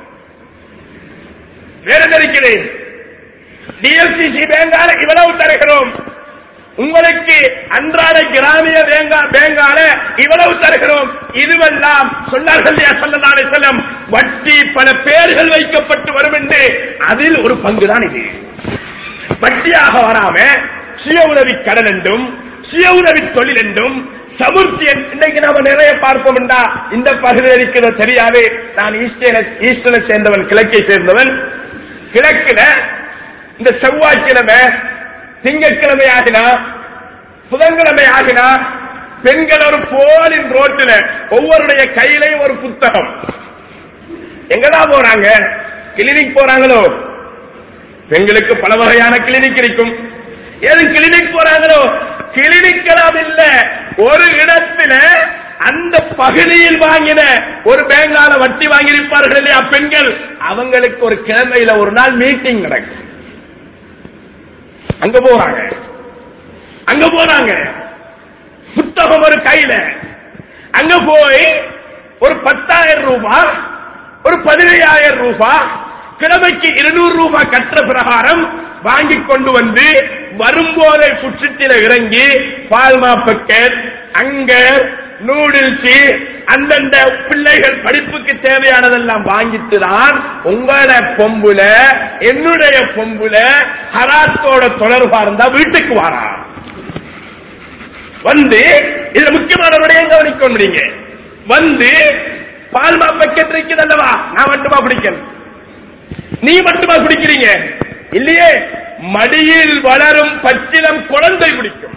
வேற இருக்கிறேன் டிஎல்சிசி பேங்கால இவ்வளவு தருகிறோம் உங்களுக்கு அன்றாட கிராமிய பேங்கா பேங்கால இவ்வளவு தருகிறோம் இதுவெல்லாம் சொன்னார்கள் இல்லையா ஸல்லல்லாஹு அலைஹி வஸல்லம் வட்டி பல பேர்கள் வைக்கப்பட்டு வரும் என்று அதில் ஒரு பங்குதான் இது வட்டியாக வராம சுய உதவி கடன் என்றும் சுய உதவி தொழில் என்றும் சமுர்த்தி என்- இன்னைக்கு நாம நிறைய பார்ப்போம் என்றா இந்த பகுதியில் இருக்கிறது தெரியாது நான் ஈஸ்டர்னை ஈஸ்டர்னை சேர்ந்தவன் கிழக்கை சேர்ந்தவன் கிழக்குல இந்த செவ்வாய்க்கிழமை திங்கட்கிழமை ஆகினா புதன்கிழமை ஆகினா பெண்கள் ஒரு போலின் ரோட்டில் ஒவ்வொருடைய கையிலையும் ஒரு புத்தகம் எங்கதான் போறாங்க கிளினிக் போறாங்களோ பெண்களுக்கு பல வகையான கிளினிக் இருக்கும் எது கிளினிக் போறாங்களோ கிளினிக்கலாம் இல்ல ஒரு இடத்துல அந்த பகுதியில் வாங்கின ஒரு பேங்கால வட்டி வாங்கியிருப்பார்கள் இல்லையா பெண்கள் அவங்களுக்கு ஒரு கிழமையில ஒரு நாள் மீட்டிங் நடக்கும் அங்க போறாங்க அங்க போறாங்க புத்தகம் ஒரு கையில அங்க போய் ஒரு பத்தாயிரம் ரூபாய் ஒரு பதினையாயிரம் ரூபாய் கிழமைக்கு இருநூறு ரூபாய் கட்டுற பிரகாரம் வாங்கி கொண்டு வந்து வரும்போதே சுற்றத்தில இறங்கி பால்மா பக்கெட் அங்க நூடுல்ஸ் அந்தந்த பிள்ளைகள் படிப்புக்கு தேவையானதெல்லாம் வாங்கிட்டு தான் உங்களோட பொம்புல என்னுடைய பொம்புல ஹராத்தோட தொடர்பா இருந்தா வீட்டுக்கு வாரா வந்து இதுல முக்கியமான விடயம் கவனிக்க முடியுங்க வந்து பால்மா பக்கெட் இருக்குது அல்லவா நான் மட்டுமா குடிக்கணும் நீ மட்டுமா குடிக்கிறீங்க இல்லையே மடியில் வளரும் பச்சிலம் குழந்தை குடிக்கும்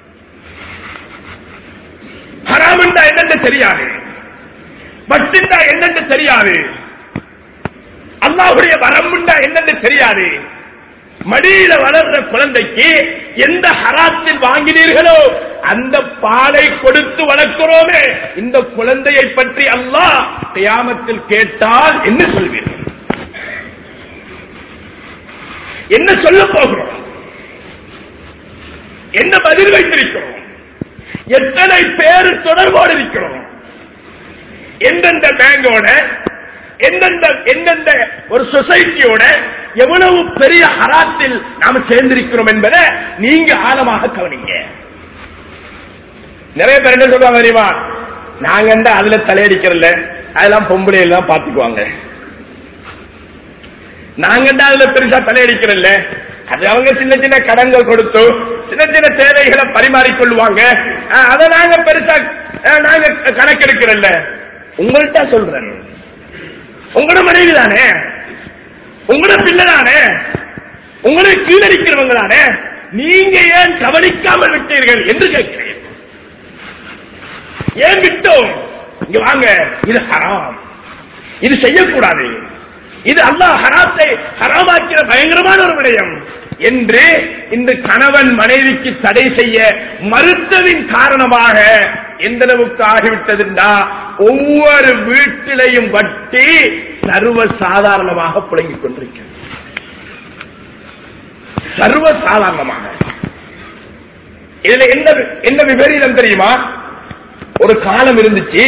ஹராமண்டா என்னென்னு தெரியாது பட்டிண்டா என்னென்னு தெரியாது அல்லாஹுடைய வரம்புண்டா என்னென்னு தெரியாது மடியில வளர்ற குழந்தைக்கு எந்த ஹராத்தில் வாங்கினீர்களோ அந்த பாலை கொடுத்து வளர்க்கிறோமே இந்த குழந்தையை பற்றி அல்லாஹ் கியாமத்தில் கேட்டால் என்ன சொல்வீர்கள் என்ன சொல்ல போகிறோம் என்ன பதில் வைத்திருக்கிறோம் எத்தனை பேர் தொடர்போடு இருக்கிறோம் எந்தெந்த பேங்கோட எந்தெந்த எந்தெந்த ஒரு சொசைட்டியோட எவ்வளவு பெரிய ஹராத்தில் நாம சேர்ந்திருக்கிறோம் என்பதை நீங்க ஆழமாக கவனிங்க நிறைய பேர் என்ன சொல்றாங்க தெரியுமா நாங்க என்ன அதுல தலையடிக்கிறல்ல அதெல்லாம் பொம்பளை எல்லாம் பாத்துக்குவாங்க நாங்க என்ன அதுல பெருசா தலையடிக்கிறல்ல அது அவங்க சின்ன சின்ன கடன்கள் கொடுத்து சின்ன சின்ன தேவைகளை பரிமாறிக்கொள்வாங்க அஹ், அதை நாங்க பெருசா அஹ், நாங்க கணக்கெடுக்கிறல்ல உங்கள்கிட்ட சொல்றேன் உங்களோட மனைவி தானே உங்களோட பிள்ளை தானே உங்களை கீழடிக்கிறவங்க தானே நீங்க ஏன் கவனிக்காமல் விட்டீர்கள் என்று கேட்கிறேன் ஏன் விட்டோம் இங்க வாங்க இது ஹராம் இது செய்யக்கூடாது இது அல்லாஹ் ஹராத்தை ஹராமாக்கிற பயங்கரமான ஒரு விடயம் என்று இந்த கணவன் மனைவிக்கு தடை செய்ய மறுத்ததின் காரணமாக எந்த அளவுக்கு ஆகிவிட்டதுண்டா ஒவ்வொரு வீட்டிலையும் வட்டி சர்வ சாதாரணமாக புழங்கிக் கொண்டிருக்கிறது சர்வ சாதாரணமாக இதுல என்ன என்ன விபரீதம் தெரியுமா ஒரு காலம் இருந்துச்சு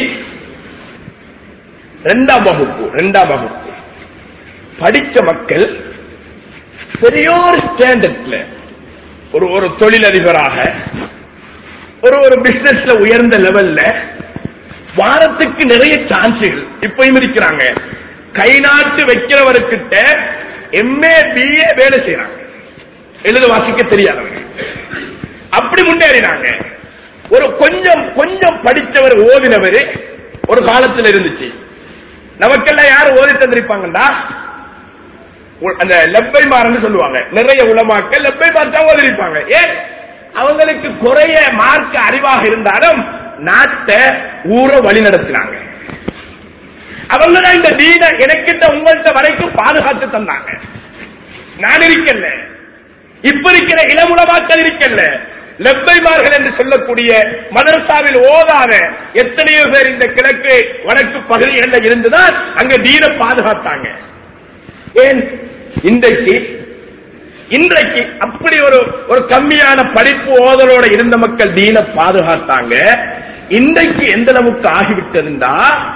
ரெண்டாம் வகுப்பு ரெண்டாம் வகுப்பு படிச்ச மக்கள் பெரியோர் ஸ்டாண்டர்ட்ல ஒரு ஒரு தொழிலதிபராக ஒரு ஒரு பிசினஸ்ல உயர்ந்த லெவல்ல வாரத்துக்கு நிறைய சான்ஸுகள் இப்பயும் இருக்கிறாங்க கை நாட்டு வைக்கிறவர்கிட்ட எம்ஏ பிஏ வேலை செய்யறாங்க எழுத வாசிக்க தெரியாதவங்க அப்படி முன்னேறினாங்க ஒரு கொஞ்சம் கொஞ்சம் படித்தவர் ஓதினவர் ஒரு காலத்துல இருந்துச்சு நமக்கெல்லாம் யாரு ஓதி தந்திருப்பாங்கடா உ- அந்த லெப்பை மாறன்னு சொல்லுவாங்க நிறைய உலமாக்கள் லெப்பை மார்க் தான் ஓதிருப்பாங்க ஏன் அவங்களுக்கு குறைய மார்க் அறிவாக இருந்தாலும் நாட்டை ஊரை வழி நடத்தினாங்க அவங்க தான் இந்த தீன எனக்கிட்ட உங்கள்கிட்ட வரைக்கும் பாதுகாத்து தந்தாங்க நான் இருக்கல இப்ப இருக்கிற இளமுலமாக்கள் இருக்கல லெப்பைமார்கள் என்று சொல்லக்கூடிய மதரசாவில் ஓதாத எத்தனையோ பேர் இந்த கிழக்கு வடக்கு பகுதிகளில் இருந்துதான் அங்க தீன பாதுகாத்தாங்க ஏன் இன்றைக்கு இன்றைக்கு அப்படி ஒரு ஒரு கம்மியான படிப்பு ஓதலோட இருந்த மக்கள் தீன பாதுகாத்தாங்க இன்றைக்கு எந்த அளவுக்கு ஆகிவிட்டதுண்டா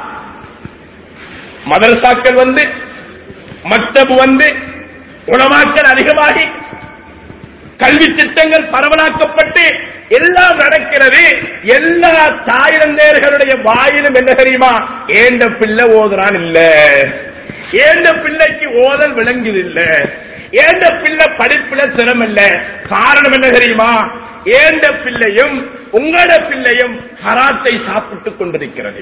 மதரசாக்கள் வந்து மக்தபு வந்து உணவாக்கள் அதிகமாகி கல்வி திட்டங்கள் பரவலாக்கப்பட்டு எல்லாம் நடக்கிறது எல்லா தாயிழந்தேர்களுடைய வாயிலும் என்ன தெரியுமா ஏண்ட பிள்ளை ஓதுறான் இல்ல ஏண்ட பிள்ளைக்கு ஓதல் விளங்குது இல்ல ஏண்ட பிள்ளை படிப்புல சிரமம் இல்ல காரணம் என்ன தெரியுமா ஏண்ட பிள்ளையும் உங்களோட பிள்ளையும் ஹராத்தை சாப்பிட்டுக் கொண்டிருக்கிறது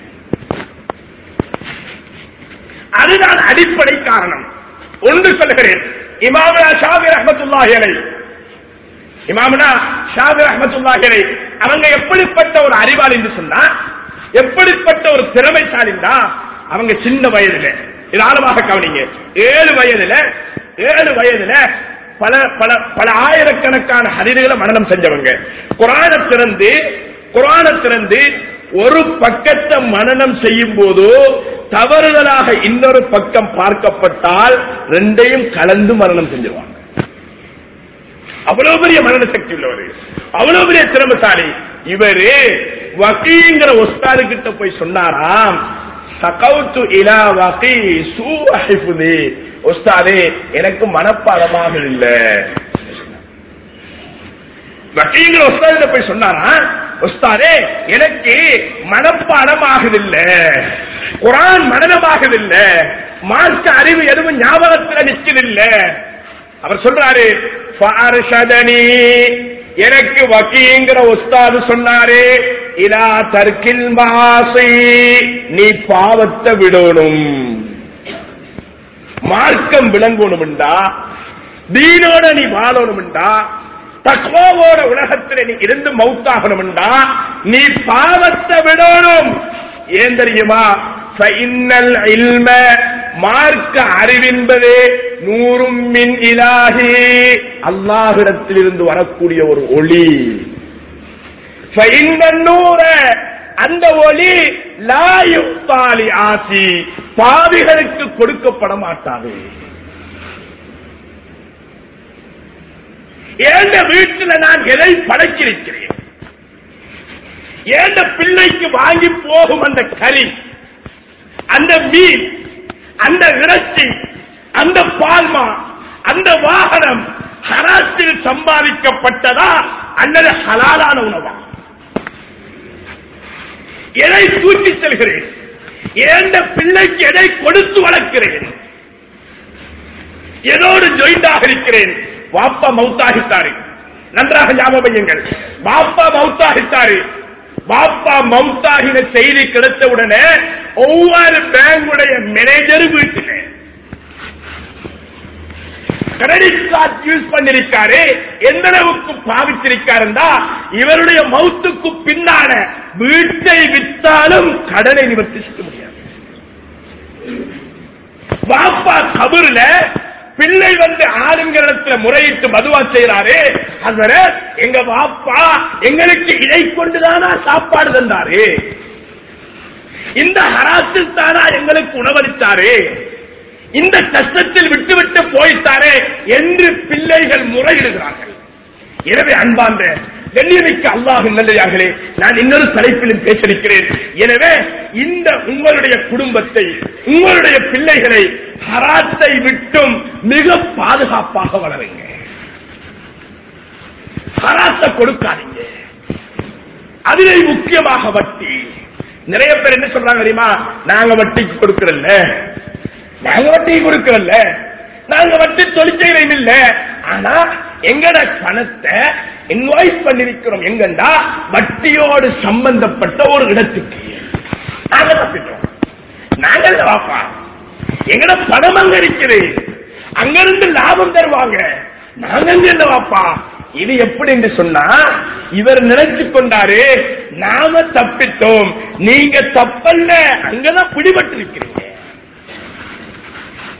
அதுதான் அடிப்படை காரணம் ஒன்று சொல்கிறேன் இமாமனா ஷாபி ரஹமத்துல்லாஹி அலைஹி இமாமனா ஷாபி ரஹமத்துல்லாஹி அலைஹி அவங்க எப்படிப்பட்ட ஒரு அறிவாளி என்று சொன்னா எப்படிப்பட்ட ஒரு திறமைசாலின்னா அவங்க சின்ன வயதுல இது ஆழமாக கவனிங்க ஏழு வயதுல ஏழு வயதுல பல பல பல ஆயிரக்கணக்கான ஹரிதுகளை மனநம் செஞ்சவங்க குரான திறந்து குரான திறந்து ஒரு பக்கத்தை மனநம் செய்யும் போது தவறுதலாக இன்னொரு பக்கம் பார்க்கப்பட்டால் ரெண்டையும் கலந்து மரணம் செஞ்சிருவாங்க அவ்வளவு பெரிய மரண சக்தி உள்ளவர் அவ்வளவு பெரிய திறமசாலி இவரு வக்கீங்கிற ஒஸ்தாது கிட்ட போய் சொன்னாராம் சகவுத்து இலா வகி சூஹிஃபுதி ஒஸ்தாதே எனக்கு மனப்பாடமாக இல்ல வக்கீங்கிற ஒஸ்தாதிட்ட போய் சொன்னாரா ஒஸ்தாதே எனக்கு மனப்பாடமாகுதில்ல குரான் மனநமாகுதில்ல மார்க்க அறிவு எதுவும் ஞாபகத்தில் நிற்கதில்ல அவர் சொல்றாரு "ஃபஅர்ஷதனி", எனக்கு வக்கீங்கிற உஸ்தாது சொன்னாரு இலா தர்க்கில் மாசி நீ பாவத்தை விடணும் மார்க்கம் விளங்கணும்டா தீனோட நீ வாழணும்டா தக்வாவோட உலகத்தில் நீ இருந்து மௌத்தாகணும்டா நீ பாவத்தை விடணும் ஏன் தெரியுமா ஃபஇன்னல் இல்ம மார்க்க அறிவென்பது நூறும் மின் இலாஹி அல்லாஹிடத்திலிருந்து வரக்கூடிய ஒரு ஒளி ஃபஇன்னன் நூர அந்த ஒளி லாயுத்தாலி ஆசி பாவிகளுக்கு கொடுக்கப்பட மாட்டாது ஏண்ட வீட்டில் நான் எதை படைச்சிருக்கிறேன் ஏண்ட பிள்ளைக்கு வாங்கி போகும் அந்த கறி அந்த மீன் அந்த இறைச்சி அந்த பால்மா அந்த வாகனம் ஹராத்தில் சம்பாதிக்கப்பட்டதா அல்லது ஹலாலான உணவா எதை தூக்கி செல்கிறேன் ஏண்ட பிள்ளைக்கு எதை கொடுத்து வளர்க்கிறேன் எதோடு ஜொயிண்டாக இருக்கிறேன் வாப்பா மவுத்தாகித்தாரு நன்றாக ஞாபகம் வையுங்கள் பாப்பா மவுத்தாகித்தாரு பாப்பா மவுத்தாகின செய்தி கிடைத்த உடனே ஒவ்வொரு பேங்குடைய மேனேஜர் வீட்டில் கிரெடிட் கார்டு யூஸ் பண்ணிருக்காரு எந்த அளவுக்கு பாவிச்சிருக்காருந்தா இவருடைய மவுத்துக்கு பின்னால வீட்டை வித்தாலும் கடனை நிவர்த்தி செய்ய முடியாது பாப்பா கபூர்ல பிள்ளை வந்து ஆளுங்களிடத்துல முறையிட்டு மதுவா செய்யறாரு அதுவர எங்க பாப்பா எங்களுக்கு இதை கொண்டுதானா சாப்பாடு தந்தாரு இந்த ஹராத்தில் தானா எங்களுக்கு உணவளித்தாரு இந்த கஷ்டத்தில் விட்டு விட்டு போய்த்தாரே என்று பிள்ளைகள் முறையிடுகிறார்கள் எனவே அன்பார்ந்த கண்ணியமிக்க அல்லாஹ் நல்லதார்களே நான் இன்னொரு தலைப்பிலும் பேசிருக்கிறேன் எனவே இந்த உங்களுடைய குடும்பத்தை உங்களுடைய பிள்ளைகளை ஹராத்தை விட்டும் மிக பாதுகாப்பாக வளருங்க ஹராத்தை கொடுக்காதீங்க அதிலே முக்கியமாக வட்டி நிறைய பேர் என்ன சொல்றாங்க தெரியுமா நாங்க வட்டிக்கு கொடுக்கறல்ல நாங்க வட்டி கொடுக்கறல்ல நாங்க வட்டி தொழிற்சையிலும் இல்ல ஆனா எங்கட பணத்தை இன்வாய்ஸ் பண்ணிருக்கிறோம் எங்கண்டா வட்டியோடு சம்பந்தப்பட்ட ஒரு இடத்துக்கு நாங்க தப்பிட்டோம் நாங்கள் வாப்பா எங்கட பணம் அங்க இருக்குது அங்கிருந்து லாபம் தருவாங்க நாங்க அங்க இல்ல வாப்பா இது எப்படி என்று சொன்னா இவர் நினைச்சு கொண்டாரு நாம தப்பித்தோம் நீங்க தப்பல்ல அங்கதான் பிடிபட்டு இருக்கிறீங்க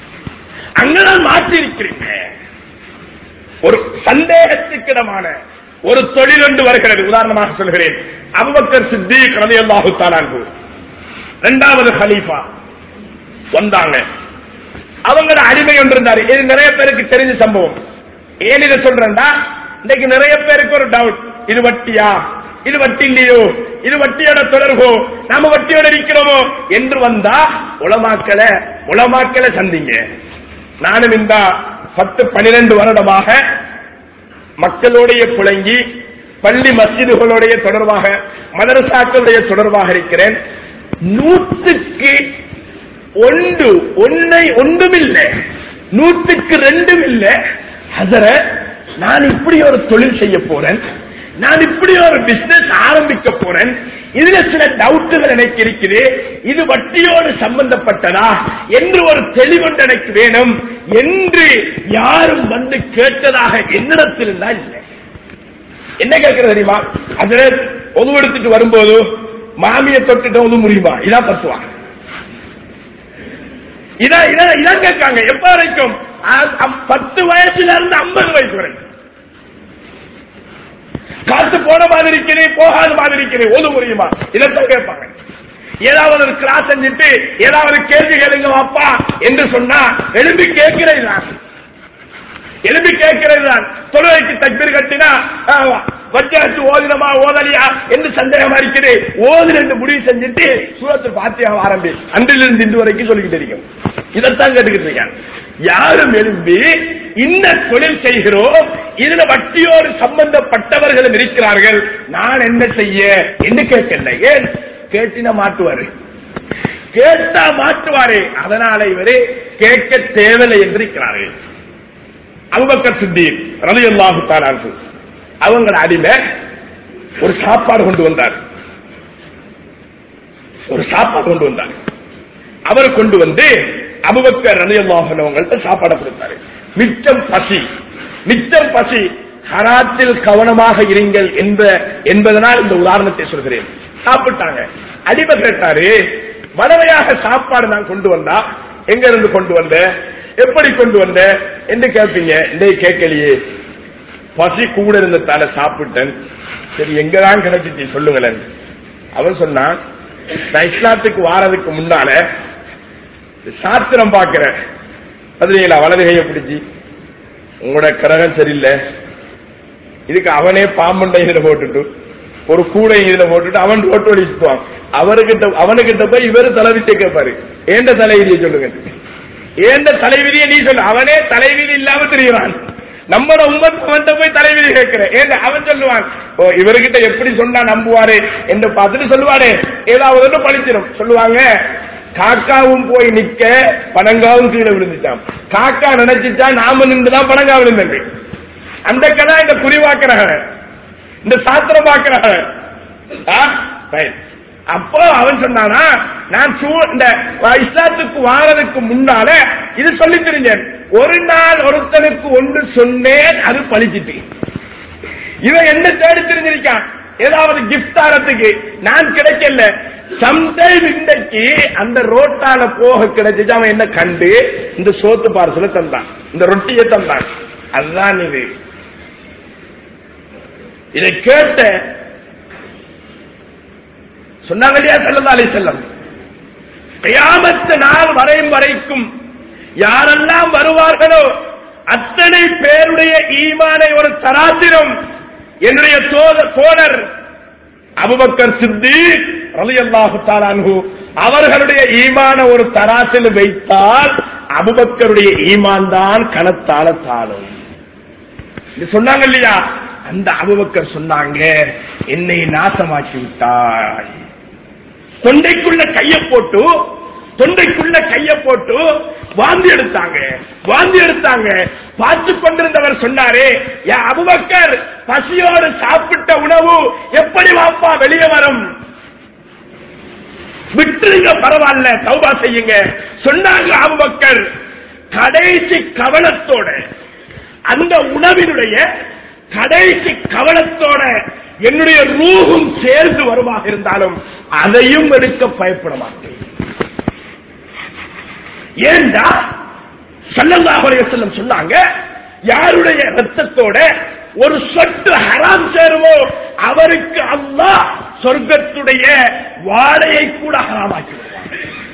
அங்கதான் மாற்றி இருக்கிறீங்க ஒரு சந்தேகத்துக்கிடமான ஒரு தொழில் ஒன்று வருகிறது உதாரணமாக சொல்கிறேன் அபுபக்கர் சித்திக் ரலியல்லாஹு தஆலாஹு இரண்டாவது ஹலீஃபா வந்தாங்க அவங்கள அடிமை ஒன்று இருந்தாரு இது நிறைய பேருக்கு தெரிஞ்ச சம்பவம் ஏன் இதை சொல்றேன்டா இன்னைக்கு நிறைய பேருக்கு ஒரு டவுட் இது வட்டியா இது வட்டி இல்லையோ இது வட்டியோட தொடர்போ நாம வட்டியோட இருக்கிறோமோ என்று வந்தா உளமாக்களை உளமாக்களை சந்திங்க நானும் இந்த பத்து பனிரெண்டு வருடமாக மக்களுடைய புழங்கி பள்ளி மஸ்ஜிதுகளுடைய தொடர்பாக மதரசாக்களுடைய தொடர்பாக இருக்கிறேன் நூற்றுக்கு ஒன்று ஒன்னை ஒன்றும் இல்லை நூற்றுக்கு ரெண்டும் இல்லை ஹசர நான் இப்படி ஒரு தொழில் செய்ய போறேன் நான் இப்படி ஒரு பிசினஸ் ஆரம்பிக்க போறேன் இதுல சில டவுட்டுகள் எனக்கு இருக்குது இது வட்டியோடு சம்பந்தப்பட்டதா என்று ஒரு தெளிவொன்று எனக்கு வேணும் என்று யாரும் வந்து கேட்டதாக என்னிடத்தில் இருந்தா இல்லை என்ன கேட்கறது தெரியுமா அதுல ஒது எடுத்துட்டு வரும்போது மாமியை தொட்டுட்டு ஒது முடியுமா இதான் பத்துவா இதான் இதான் இதான் கேட்காங்க எப்ப வரைக்கும் அ- அ- பத்து வயசுல இருந்து ஐம்பது வயசு வரைக்கும் காத்து போன மாதிரி இருக்கிறேன் போகாத மாதிரி இருக்கிறேன் ஒது முடியுமா இதைத்தான் கேட்பாங்க ஏதாவது ஒரு கிளாஸ் செஞ்சுட்டு ஏதாவது கேள்வி கேளுங்க அப்பா என்று சொன்னா எழுப்பி கேட்கிறேன் நான் எழுப்பி கேட்கிறது தான் தொழுகைக்கு தக்பீர் கட்டினா வஜ்ஜாச்சு ஓதினமா ஓதலியா என்று சந்தேகமா இருக்குது ஓதுல என்று முடிவு செஞ்சுட்டு சூரத்தில் பாத்தியாக ஆரம்பி அன்றிலிருந்து இன்று வரைக்கும் சொல்லிக்கிட்டு இருக்கோம் இதைத்தான் கேட்டுக்கிட்டு இருக்கேன் யாரும் எழும்பி இந்த தொழில் செய்கிறோம் இதுல வட்டியோடு சம்பந்தப்பட்டவர்களும் இருக்கிறார்கள் நான் என்ன செய்ய என்று கேட்கல ஏன் கேட்டினா மாட்டுவாரு கேட்டா மாட்டுவாரே அதனால இவரே கேட்க தேவையில்லை என்று இருக்கிறார்கள் அபுபக்கர் சித்தீக் ரலியல்லாஹு தஆலா அன்ஹு அவங்க அடிமை ஒரு சாப்பாடு கொண்டு வந்தார் ஒரு சாப்பாடு கொண்டு வந்தார் அவர் கொண்டு வந்து அபுபக்கர் ரலியல்லாஹு அன்ஹு அவங்கள்ட்ட சாப்பாடு கொடுத்தாரு மிச்சம் பசி மிச்சம் பசி ஹராத்தில் கவனமாக இருங்கள் என்ப என்பதனால் இந்த உதாரணத்தை சொல்கிறேன் சாப்பிட்டாங்க அடிமை கேட்டாரு மனவையாக சாப்பாடு நான் கொண்டு வந்தா எங்க இருந்து கொண்டு வந்த எப்படி கொண்டு வந்த என்று கேட்பீங்க இந்த கேட்கலையே பசி கூட இருந்ததால சாப்பிட்டேன் சரி எங்கதான் கிடைச்சிச்சு சொல்லுங்களேன் அவன் சொன்னான் நான் இஸ்லாத்துக்கு வாரதுக்கு முன்னால சாத்திரம் பார்க்கிறேன் அதுல வலது கையை பிடிச்சி உங்களோட கிரகம் சரியில்லை இதுக்கு அவனே பாம்பண்டை இதுல போட்டுட்டு ஒரு கூடை இதுல போட்டுட்டு அவன் ரோட்டு வழி சுத்துவான் அவர்கிட்ட அவனுக்கிட்ட போய் இவரு தலைவிச்ச கேட்பாரு ஏண்ட தலைவிதியை சொல்லுங்க ஏண்ட தலைவிதியை நீ சொல்லு அவனே தலைவிதி இல்லாம தெரியுறான் நம்மளோட உம்மத் அவன்கிட்ட போய் தலைவிதி கேட்கிற ஏன் அவன் சொல்லுவான் ஓ இவர்கிட்ட எப்படி சொன்னா நம்புவாரு என்று பார்த்துட்டு சொல்லுவாரு ஏதாவது ஒன்று பழிச்சிடும் சொல்லுவாங்க காக்காவும் போய் நிக்க பனங்காவும் கீழே விழுந்துச்சான் காக்கா நினைச்சுச்சா நாம நின்றுதான் பனங்கா விழுந்தது அந்த கதை இந்த குறிவாக்குறாங்க இந்த சாத்திரம் பார்க்கிறாங்க ஆ? right. அப்போ அவன் சொன்னானா நான் சூ- இந்த இஸ்லாத்துக்கு வாரதுக்கு முன்னால இது சொல்லி தெரிஞ்சேன் ஒரு நாள் ஒருத்தனுக்கு ஒன்று சொன்னேன் அது பழிச்சிட்டு இவன் என்ன தேடி தெரிஞ்சிருக்கான் ஏதாவது கிஃப்ட் தரத்துக்கு நான் கிடைக்கல சம்டைம் இன்றைக்கு அந்த ரோட்டால போக கிடைச்சிச்சு அவன் என்ன கண்டு இந்த சோத்து பார்சல தந்தான் இந்த ரொட்டியை தந்தான் அதுதான் இது இதை கேட்ட சொன்னாங்க இல்லையா செல்லம் அலி செல்லம் கியாமத்து நாள் வரையும் வரைக்கும் யாரெல்லாம் வருவார்களோ அத்தனை பேருடைய ஈமானை ஒரு தராத்திரம் என்னுடைய தோத- தோழர் அபுபக்கர் சித்தி ரலியல்லாஹு தஆலா அன்ஹு அவர்களுடைய ஈமான ஒரு தராசில் வைத்தால் அபுபக்கருடைய ஈமான் தான் கணத்தால தாழும் இது சொன்னாங்க இல்லையா அந்த அபுபக்கர் சொன்னாங்க என்னை நாசமாக்கி விட்டாய் தொண்டைக்குள்ள கைய போட்டு தொண்டைக்குள்ள கைய போட்டு வாந்தி எடுத்தாங்க வாந்தி எடுத்தாங்க பார்த்து கொண்டிருந்தவர் சொன்னாரே யா அபுபக்கர் பசியோடு சாப்பிட்ட உணவு எப்படி வாப்பா வெளியே வரும் விட்டுருங்க பரவாயில்ல தௌபா செய்யுங்க சொன்னாங்க அபுபக்கர் கடைசி கவனத்தோட அந்த உணவினுடைய கடைசி கவனத்தோட என்னுடைய ரூகும் சேர்ந்து வருமாக இருந்தாலும் அதையும் எடுக்க பயப்பட மாட்டேன் ஏண்டா சல்லல்லாஹு அலைஹி வஸல்லம் சொன்னாங்க யாருடைய ரத்தத்தோட ஒரு சொட்டு ஹராம் சேருமோ அவருக்கு அல்லாஹ் சொர்க்கத்துடைய வாடையை கூட ஹராமாக்கி விடுவான்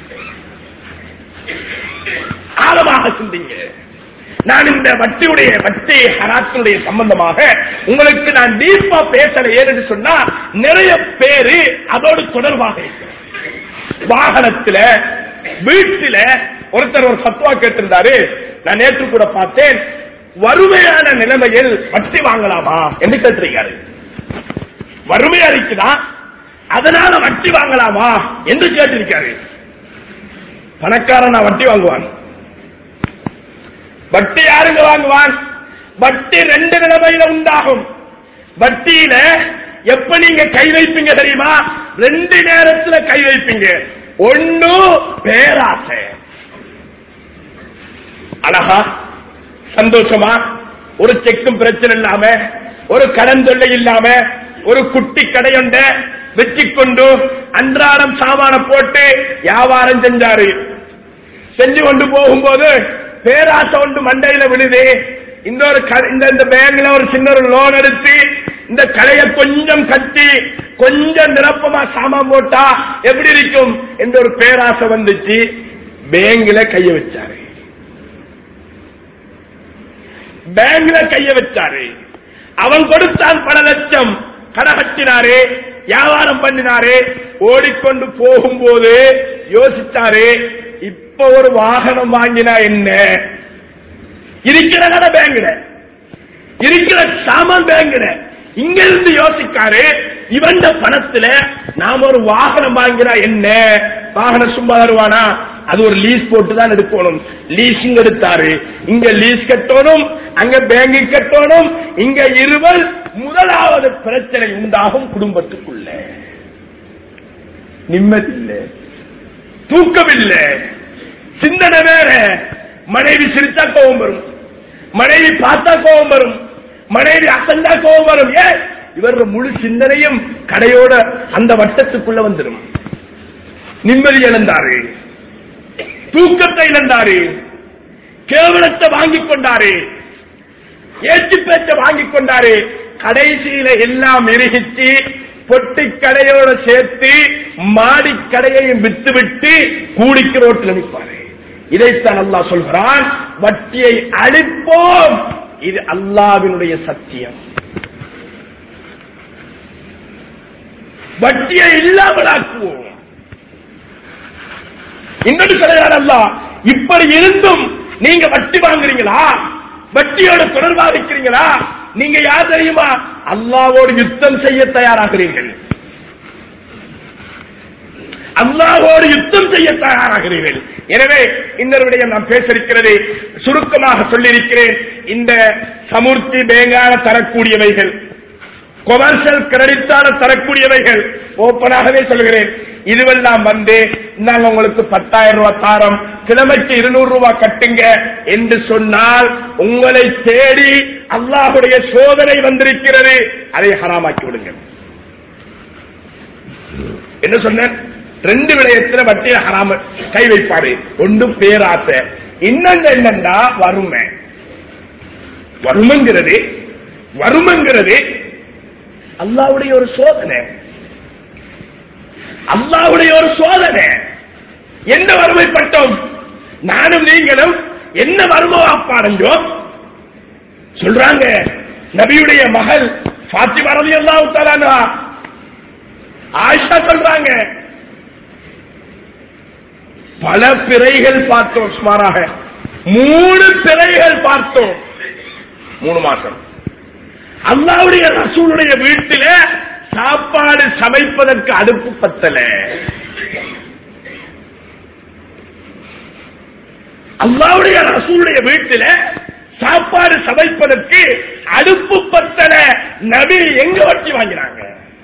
ஆழமாக சிந்திங்க நான் இந்த வட்டியுடைய வட்டி ஹராத்தினுடைய சம்பந்தமாக உங்களுக்கு நான் டீப்பா பேசல ஏன்னு சொன்னா நிறைய பேரு அதோடு தொடர்பாக இருக்கிறார். வாகனத்துல வீட்டுல ஒருத்தர் ஒரு சத்துவா கேட்டிருந்தாரு நான் நேற்று கூட பார்த்தேன் வறுமையான நிலைமையில் வட்டி வாங்கலாமா என்று கேட்டிருக்காரு வறுமையா இருக்குதா அதனால வட்டி வாங்கலாமா என்று கேட்டிருக்காரு பணக்காரன் நான் வட்டி வாங்குவான் வட்டி யாருங்க வாங்குவான் வட்டி ரெண்டு நிலைமையில உண்டாகும் வட்டியில எப்ப நீங்க கை வைப்பீங்க தெரியுமா ரெண்டு நேரத்துல கை வைப்பீங்க ஒண்ணு பேராசை அழகா சந்தோஷமா ஒரு செக்கும் பிரச்சனை இல்லாம ஒரு கடன் தொல்லை இல்லாம ஒரு குட்டி கடையொண்ட வச்சுக்கொண்டு அன்றாடம் சாமான போட்டு வியாபாரம் செஞ்சாரு செஞ்சு கொண்டு போகும்போது பேராசை ஒன்று மண்டையில விழுது இந்த ஒரு க- இந்த இந்த பேங்க்ல ஒரு சின்ன ஒரு லோன் எடுத்து இந்த கடையை கொஞ்சம் கட்டி கொஞ்சம் நிரப்பமா சாமான் போட்டா எப்படி இருக்கும் என்ற ஒரு பேராசை வந்துச்சு பேங்க்ல கைய வச்சாரு பேங்க்ல கைய வச்சாரு அவன் கொடுத்தான் பல லட்சம் கடை கட்டினாரு வியாபாரம் பண்ணினாரு ஓடிக்கொண்டு போகும்போது யோசிச்சாரு இப்ப ஒரு வாகனம் வாங்கினா என்ன இருக்கிற கடை பேங்க்ல இருக்கிற சாமான் பேங்க்ல இங்க இருந்து யோசிக்காரு இவன் பணத்துல நாம ஒரு வாகனம் வாங்கினா என்ன வாகனம் சும்மா தருவானா அது ஒரு லீஸ் போட்டு தான் எடுக்கணும் லீஸிங் எடுத்தாரு இங்க லீஸ் கட்டணும் அங்க பேங்கு கட்டணும் இங்க இருவர் முதலாவது பிரச்சனை உண்டாகும் குடும்பத்துக்குள்ள நிம்மதி இல்லை தூக்கம் இல்லை சிந்தனை வேற மனைவி சிரிச்சா கோபம் வரும் மனைவி பார்த்தா கோபம் வரும் மனைவி அசந்தா கோபம் வரும் ஏன் இவர் முழு சிந்தனையும் கடையோட அந்த வட்டத்துக்குள்ள வந்துடும் நிம்மதி இழந்தாரு தூக்கத்தை இழந்தாரு கேவலத்தை வாங்கிக் கொண்டாரு ஏற்றி பேச்ச வாங்கிக் கொண்டாரு கடைசியில எல்லாம் இறுகிச்சு பொட்டி கடையோட சேர்த்து மாடி கடையையும் வித்து விட்டு கூடிக்கு ரோட்டில் நிற்பாரு இதைத்தான் அல்லாஹ் சொல்கிறான் வட்டியை அழிப்போம் இது அல்லாவினுடைய சத்தியம் வட்டியை இல்லாமலாக்குவோம் இன்னொரு சொல்கிறார் அல்லாஹ் இப்படி இருந்தும் நீங்க வட்டி வாங்குறீங்களா வட்டியோட தொடர்பா இருக்கிறீங்களா நீங்க யார் தெரியுமா அல்லாவோடு யுத்தம் செய்ய தயாராகிறீர்கள் அல்லாஹோடு யுத்தம் செய்ய தயாராகிறீர்கள் எனவே இந்த விடயம் நான் பேச இருக்கிறது சுருக்கமாக சொல்லியிருக்கிறேன் இந்த சமுர்த்தி பேங்கான தரக்கூடியவைகள் கொமர்ஷியல் கிரெடிட்டான தரக்கூடியவைகள் ஓப்பனாகவே சொல்கிறேன் இதுவெல்லாம் வந்து நாங்க உங்களுக்கு பத்தாயிரம் ரூபாய் தாரம் கிழமைக்கு இருநூறு ரூபாய் கட்டுங்க என்று சொன்னால் உங்களை தேடி அல்லாஹுடைய சோதனை வந்திருக்கிறது அதை ஹராமாக்கி விடுங்க என்ன சொன்னேன் ரெண்டு விடயத்துல வட்டியில ஹராம கை வைப்பாரு ஒன்று பேராசை இன்னொன்று என்னண்டா வறுமை வறுமைங்கிறது வறுமைங்கிறது அல்லாவுடைய ஒரு சோதனை அல்லாவுடைய ஒரு சோதனை என்ன வறுமைப்பட்டோம் நானும் நீங்களும் என்ன வறுமை அடைஞ்சோம் சொல்றாங்க நபியுடைய மகள் பாத்திமா ரவி அல்லாஹு ஆயிஷா சொல்றாங்க பல பிறைகள் பார்த்தோம் சுமாராக மூணு பிறைகள் பார்த்தோம் மூணு மாசம் அல்லாவுடைய ரசூலுடைய வீட்டில சாப்பாடு சமைப்பதற்கு அடுப்பு பத்தல அல்லாவுடைய ரசூலுடைய வீட்டில சாப்பாடு சமைப்பதற்கு அடுப்பு பத்தல நபி எங்க வட்டி வாங்கினாங்க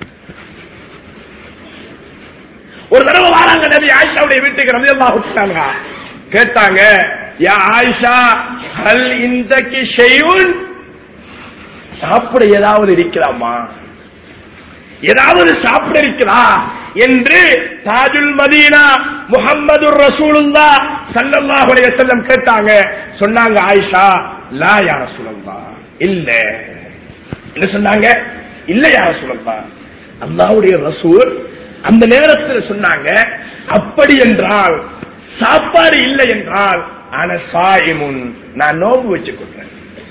ஒரு தடவை வராங்க நபி ஆயிஷாவுடைய வீட்டுக்கு ரவி அல்லாஹ் கேட்டாங்க யா ஆயிஷா ஹல் இந்தக்கு ஷெய்யுன் சாப்பிட ஏதாவது இருக்கிறாமா ஏதாவது சாப்பிட இருக்கிறா என்று தாஜுல் மதீனா முகம்மது ரசூலுல்லா சல்லல்லாஹு அலைஹி வஸல்லம் கேட்டாங்க சொன்னாங்க ஆயிஷா லா யா ரசூலுல்லா இல்ல என்ன சொன்னாங்க இல்ல யார சொல்லலாம் அல்லாவுடைய ரசூல் அந்த நேரத்தில் சொன்னாங்க அப்படி என்றால் சாப்பாடு இல்லை என்றால் ஆன சாயிமுன் நான் நோம்பு வச்சுக் கொள்றேன்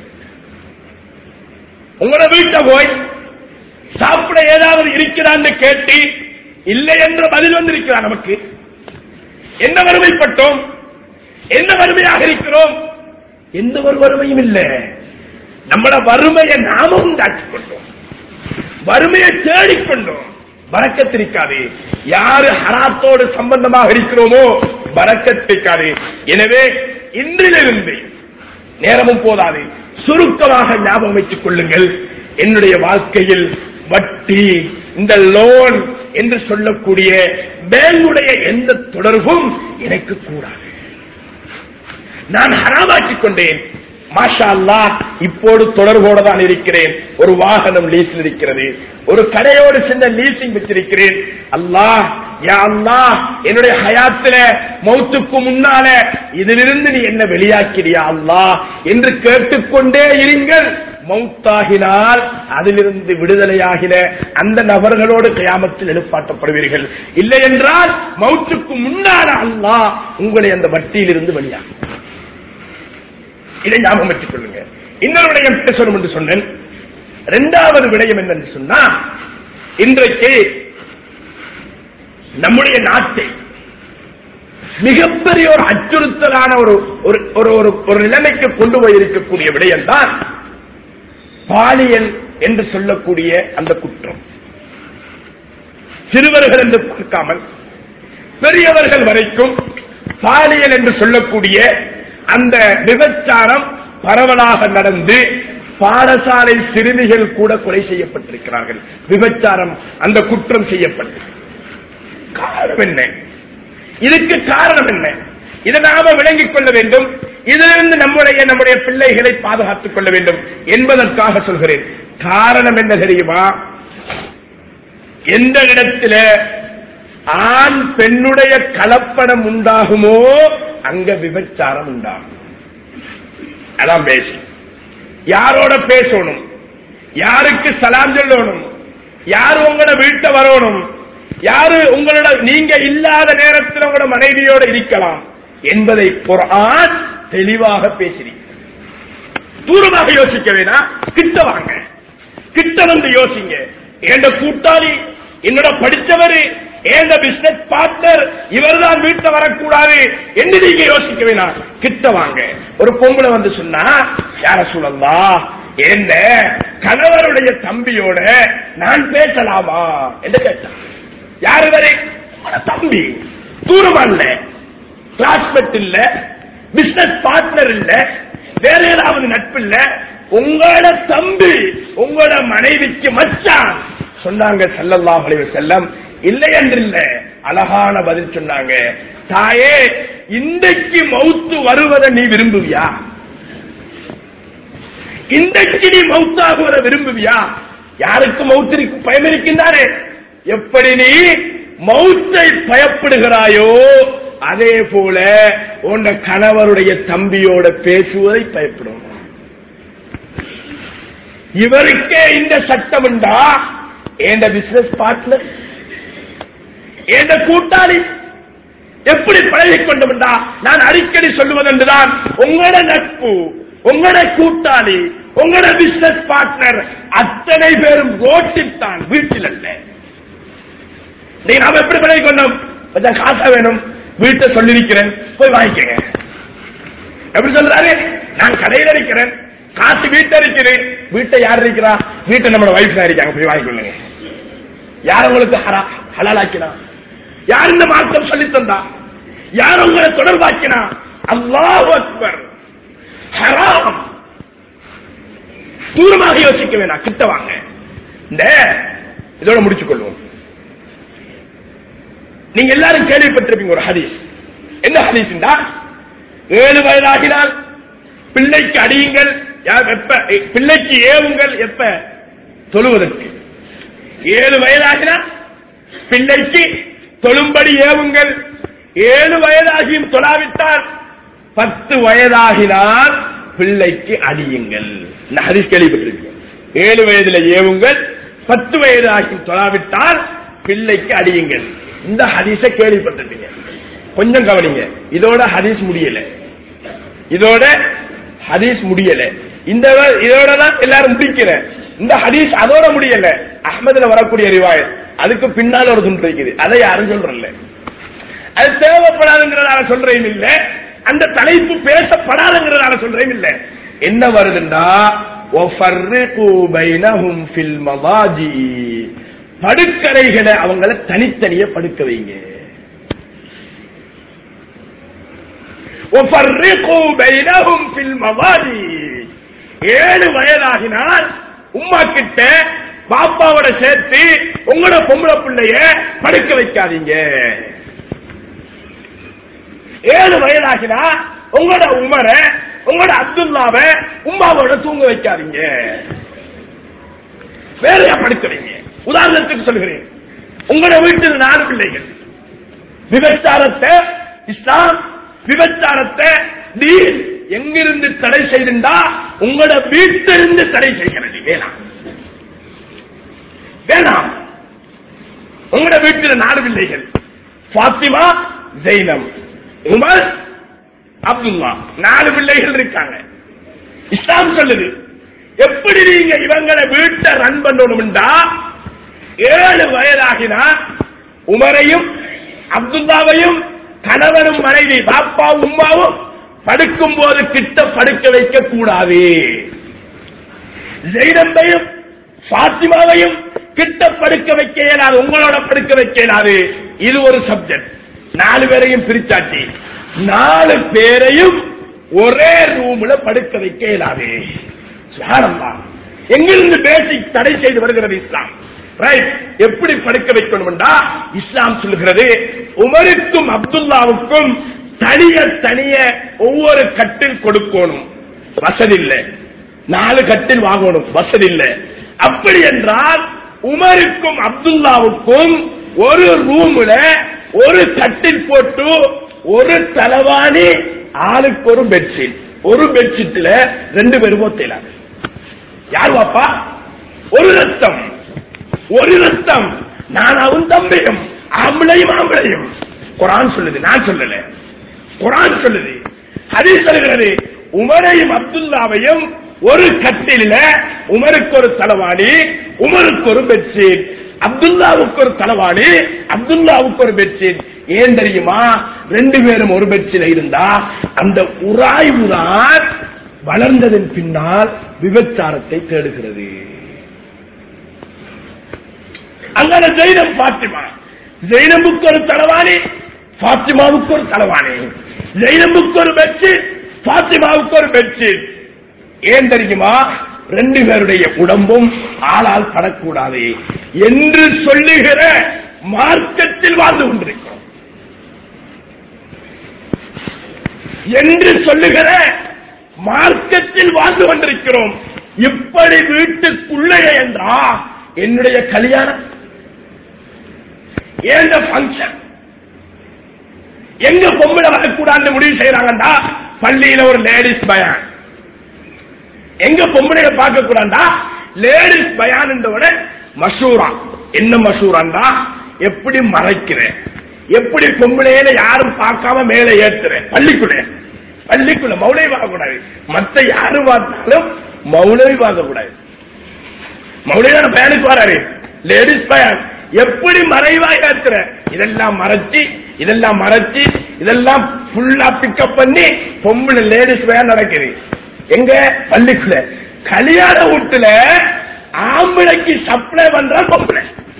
உங்களோட வீட்டை போய் சாப்பிட ஏதாவது இருக்கிறான்னு கேட்டு இல்லை என்ற பதில் வந்திருக்கிறா நமக்கு என்ன வறுமைப்பட்டோம் என்ன வறுமையாக இருக்கிறோம் எந்த ஒரு வறுமையும் இல்லை நம்மள வறுமையை நாம உண்டாக்கிக் கொண்டோம் வறுமையை தேடிக்கொண்டோம் பறக்கத்திருக்காது யாரு ஹராத்தோடு சம்பந்தமாக இருக்கிறோமோ பறக்கத்திருக்காது எனவே இன்றிலிருந்து நேரமும் போதாது சுருக்கமாக ஞாபகம் வைத்துக் கொள்ளுங்கள் என்னுடைய வாழ்க்கையில் வட்டி இந்த லோன் என்று சொல்லக்கூடிய பேங்குடைய எந்த தொடர்பும் எனக்கு கூடாது நான் ஹராமாக்கிக் கொண்டேன் மாஷா அல்லாஹ் இப்போது தொடர்போடு தான் இருக்கிறேன் ஒரு வாகனம் லீஸில் இருக்கிறது ஒரு கடையோடு சென்ற லீசிங் வச்சிருக்கிறேன் அல்லாஹ் யா அல்லாஹ் என்னுடைய ஹயாத்தில மௌத்துக்கு முன்னால இதிலிருந்து நீ என்ன வெளியாக்கிறியா அல்லாஹ் என்று கேட்டுக்கொண்டே இருங்கள் மௌத்தாகினால் அதிலிருந்து விடுதலையாகின அந்த நபர்களோடு கயாமத்தில் எழுப்பாட்டப்படுவீர்கள் இல்லை என்றால் மௌத்துக்கு முன்னால அல்லாஹ் உங்களை அந்த வட்டியிலிருந்து வெளியாகும் இதை ஞாபகம் வச்சுக் கொள்ளுங்க இன்னொரு விடயம் பேசணும் என்று சொன்னேன் இரண்டாவது விடயம் என்னன்னு சொன்னா இன்றைக்கு நம்முடைய நாட்டை மிகப்பெரிய ஒரு அச்சுறுத்தலான ஒரு ஒரு ஒரு ஒரு ஒரு நிலைமைக்கு கொண்டு போயிருக்கக்கூடிய விடயம் தான் பாலியல் என்று சொல்லக்கூடிய அந்த குற்றம் சிறுவர்கள் என்று பார்க்காமல் பெரியவர்கள் வரைக்கும் பாலியல் என்று சொல்லக்கூடிய அந்த விபச்சாரம் பரவலாக நடந்து பாடசாலை சிறுமிகள் கூட கொலை செய்யப்பட்டிருக்கிறார்கள் விபச்சாரம் அந்த குற்றம் செய்யப்பட்டு காரணம் என்ன இதுக்கு காரணம் என்ன இதை நாம விளங்கிக் கொள்ள வேண்டும் இதிலிருந்து நம்முடைய நம்முடைய பிள்ளைகளை பாதுகாத்துக் கொள்ள வேண்டும் என்பதற்காக சொல்கிறேன் காரணம் என்ன தெரியுமா எந்த இடத்துல ஆண் பெண்ணுடைய கலப்படம் உண்டாகுமோ அங்க விபச்சாரம் உண்டாகும் அதான் பேசி யாரோட பேசணும் யாருக்கு சலாம் சொல்லணும் யாரு உங்களோட வீட்டை வரணும் யாரு உங்களோட நீங்க இல்லாத நேரத்தில் உங்களோட மனைவியோட இருக்கலாம் என்பதை குரான் தெளிவாக பேசுறீங்க தூரமாக யோசிக்க வேணாம் கிட்ட வாங்க கிட்ட வந்து யோசிங்க என்ற கூட்டாளி என்னோட படித்தவர் ஏந்த பிசினஸ் பார்ட்னர் இவர்தான் வீட்டை வரக்கூடாது என்று நீங்க யோசிக்க வேணாம் கிட்ட வாங்க ஒரு பொம்பளை வந்து சொன்னா யார சொல்லலா என்ன கணவருடைய தம்பியோட நான் பேசலாமா என்று கேட்டான் யாரு வரை உங்களோட தம்பி தூரமா இல்ல கிளாஸ்மேட் இல்ல பிசினஸ் பார்ட்னர் இல்ல வேற ஏதாவது நட்பு இல்ல உங்களோட தம்பி உங்களோட மனைவிக்கு மச்சான் சொன்னாங்க சல்லல்லாஹு அலைஹி வஸல்லம் இல்லை என்று இல்ல அழகான பதில் சொன்னாங்க தாயே இன்றைக்கு மௌத்து வருவதை நீ விரும்புவியா இன்றைக்கு நீ மௌத்தாகுவதை விரும்புவியா யாருக்கு மௌத்திற்கு பயம் இருக்கின்றாரே எப்படி நீ மௌத்தை பயப்படுகிறாயோ அதே போல உன்ன கணவருடைய தம்பியோட பேசுவதை பயப்படும் இவருக்கே இந்த சட்டம் உண்டா என்ற பிசினஸ் பார்ட்னர் என்ற கூட்டாளி எப்படி பழகிக் கொண்டோம்டா நான் அடிக்கடி சொல்லுவதென்றுதான் உங்களோட நட்பு உங்களோட கூட்டாளி உங்களோட பிசினஸ் பார்ட்னர் அத்தனை பேரும் ரோட்டில் தான் வீட்டில் அல்ல நீ நாம எப்படி பழகிக் கொண்டோம் கொஞ்சம் காசா வேணும் வீட்டை சொல்லிருக்கிறேன் போய் வாங்கிக்கங்க எப்படி சொல்றாரு நான் கடையில் இருக்கிறேன் காசு வீட்டை இருக்கிறேன் வீட்டை யார் இருக்கிறா வீட்டை நம்மளோட வைஃப் தான் இருக்காங்க போய் வாங்கிக்கொள்ளுங்க யார் உங்களுக்கு ஹரா- ஹலாலாக்கினா யார் இந்த மார்க்கம் சொல்லி தந்தா யார் உங்களை தொடர்பாக்கினா அல்லாஹ் அக்பர் ஹராம் தூரமாக யோசிக்க வேணாம் கிட்ட வாங்க இந்த இதோட முடிச்சுக் கொள்வோம் நீங்க எல்லாரும் கேள்விப்பட்டிருப்பீங்க ஒரு ஹதீஸ் என்ன ஹதீஸ்டா ஏழு வயதாகினால் பிள்ளைக்கு அடியுங்கள் யார் எப்ப பிள்ளைக்கு ஏவுங்கள் எப்ப தொழுவதற்கு ஏழு வயதாகினால் பிள்ளைக்கு தொழும்படி ஏவுங்கள் ஏழு வயதாகியும் தொழாவிட்டால் பத்து வயதாகினால் பிள்ளைக்கு அடியுங்கள் இந்த ஹதீஸ் கேள்விப்பட்டிருக்கேன் ஏழு வயதுல ஏவுங்கள் பத்து வயது ஆகி தொழாவிட்டால் பிள்ளைக்கு அடியுங்கள் இந்த ஹதீஸ கேள்விப்பட்டிருப்பீங்க கொஞ்சம் கவனிங்க இதோட ஹதீஸ் முடியல இதோட ஹதீஸ் முடியல இந்த வ- இதோட தான் எல்லாரும் முடிக்கல இந்த ஹதீஸ் அதோட முடியல அஹ்மதுல வரக்கூடிய ரிவாயத் அதுக்கு பின்னால் ஒரு துண்டு இருக்குது அதை யாரும் சொல்றல அது தேவைப்படாதுங்கிறதால சொல்றேன் இல்ல அந்த தலைப்பு பேசப்படாதுங்கிறதால சொல்றேன் இல்ல என்ன வருதுண்டா وَفَرِّقُوا بَيْنَهُمْ فِي الْمَضَاجِعِ படுக்கறைகளை அவங்கள தனித்தனிய படுக்க வைங்க وَفَرِّقُوا بَيْنَهُمْ فِي الْمَضَاجِعِ ஏழு வயதாகினால் உம்மா கிட்ட பாப்பாவோட சேர்த்து உங்களோட பொம்பளை பிள்ளைய படுக்க வைக்காதீங்க ஏழு வயதாகினா உங்களோட உமர உங்களோட அப்துல்லாவ உமாவோட தூங்க வைக்காதீங்க வேறையா படுக்க வைங்க உதாரணத்துக்கு சொல்கிறேன் உங்களோட வீட்டில் நாலு பிள்ளைகள் விபச்சாரத்தை இஸ்லாம் விபச்சாரத்தை தீன் எங்கிருந்து தடை செய்திருந்தா உங்களோட வீட்டிலிருந்து தடை செய்கிறது வேணாம் வேணாம் உங்களோட வீட்டில் நாலு பிள்ளைகள் பாத்திமா ஜெயினம் உமர் அப்துல்லா நாலு பிள்ளைகள் இருக்காங்க இஸ்லாம் சொல்லுது எப்படி நீங்க இவங்களை வீட்டை ரன் பண்ணணும்டா ஏழு வயதாகினா உமரையும் அப்துல்லாவையும் கணவனும் மனைவி பாப்பாவும் உம்மாவும் படுக்கும் போது கிட்ட படுக்க வைக்க கூடாது ஜெயினம்பையும் பாத்திமாவையும் கிட்ட படுக்க வைக்க இயலாது உங்களோட படுக்க வைக்க இயலாது இது ஒரு சப்ஜெக்ட் நாலு பேரையும் பிரிச்சாச்சு நாலு பேரையும் ஒரே ரூம்ல படுக்க வைக்க இயலாது சுப்ஹானல்லாஹ். எங்கிருந்து பேசிக் தடை செய்து வருகிறது இஸ்லாம் ரைட் எப்படி படுக்க வைக்கணும்டா இஸ்லாம் சொல்கிறது உமருக்கும் அப்துல்லாவுக்கும் தனிய தனிய ஒவ்வொரு கட்டில் கொடுக்கணும் வசதி இல்லை நாலு கட்டில் வாங்கணும் வசதி இல்லை அப்படி என்றால் உமருக்கும் அப்துல்லாவுக்கும் ஒரு ரூம்ல ஒரு கட்டில் போட்டு ஒரு தலவாணி ஆளுக்கு ஒரு பெட்ஷீட் ஒரு பெட்ஷீட்ல ரெண்டு பேரும் ஒத்தையிலாங்க யார் வாப்பா ஒரு ரத்தம் ஒரு ரத்தம் நானாவும் தம்பியும் ஆம்பளையும் ஆம்பளையும் குரான் சொல்லுது நான் சொல்லல குரான் சொல்லுது ஹதீஸ் சொல்லுகிறது உமரையும் அப்துல்லாவையும் ஒரு கட்டில உமருக்கு ஒரு தலவாணி உமருக்கு ஒரு பெட்ஷீட் அப்துல்லாவுக்கு ஒரு தலவாணி அப்துல்லாவுக்கு ஒரு பெட்ஷீட் ஏன் தெரியுமா ரெண்டு பேரும் ஒரு பெட்ஷீட் இருந்தா அந்த உராய்வு தான் வளர்ந்ததன் பின்னால் விபச்சாரத்தை தேடுகிறது அங்கே ஜெயினம் பாத்திமா ஜெயினமுக்கு ஒரு தலவாணி பாத்திமாவுக்கு ஒரு தலவாணி ஜெயினமுக்கு ஒரு பெட்ஷீட் பாத்திமாவுக்கு ஒரு பெட்ஷீட் ஏன் தெரியுமா ரெண்டு பேருடைய உடம்பும் ஆளால் படக்கூடாது என்று சொல்லுகிற மார்க்கத்தில் வாழ்ந்து கொண்டிருக்கிறோம் என்று சொல்லுகிற மார்க்கத்தில் வாழ்ந்து கொண்டிருக்கிறோம் இப்படி வீட்டுக்குள்ளே என்றா என்னுடைய கல்யாணம் ஏந்த பங்கன் எங்க பொம்பளை வரக்கூடாதுன்னு முடிவு செய்யறாங்கடா பள்ளியில ஒரு லேடிஸ் பயான் எங்க பொம்பளைய பார்க்க கூடாண்டா லேடிஸ் பயான் என்றோட மசூரா என்ன மசூராண்டா எப்படி மறைக்கிறேன் எப்படி பொம்பளையில யாரும் பார்க்காம மேல ஏத்துறேன் பள்ளிக்குள்ள பள்ளிக்குள்ள மௌலை பார்க்க கூடாது மத்த யாரு பார்த்தாலும் மௌலவி பார்க்க கூடாது மௌலியான பயனுக்கு வராரு லேடிஸ் பயான் எப்படி மறைவா ஏத்துற இதெல்லாம் மறைச்சு இதெல்லாம் மறைச்சு இதெல்லாம் ஃபுல்லா பிக்கப் பண்ணி பொம்பளை லேடிஸ் பயான் நடக்குது எங்க பள்ளிக்குள்ள கல்யாண வீட்டுல ஆம்பளைக்கு சப்ளை பண்ற பொம்பளை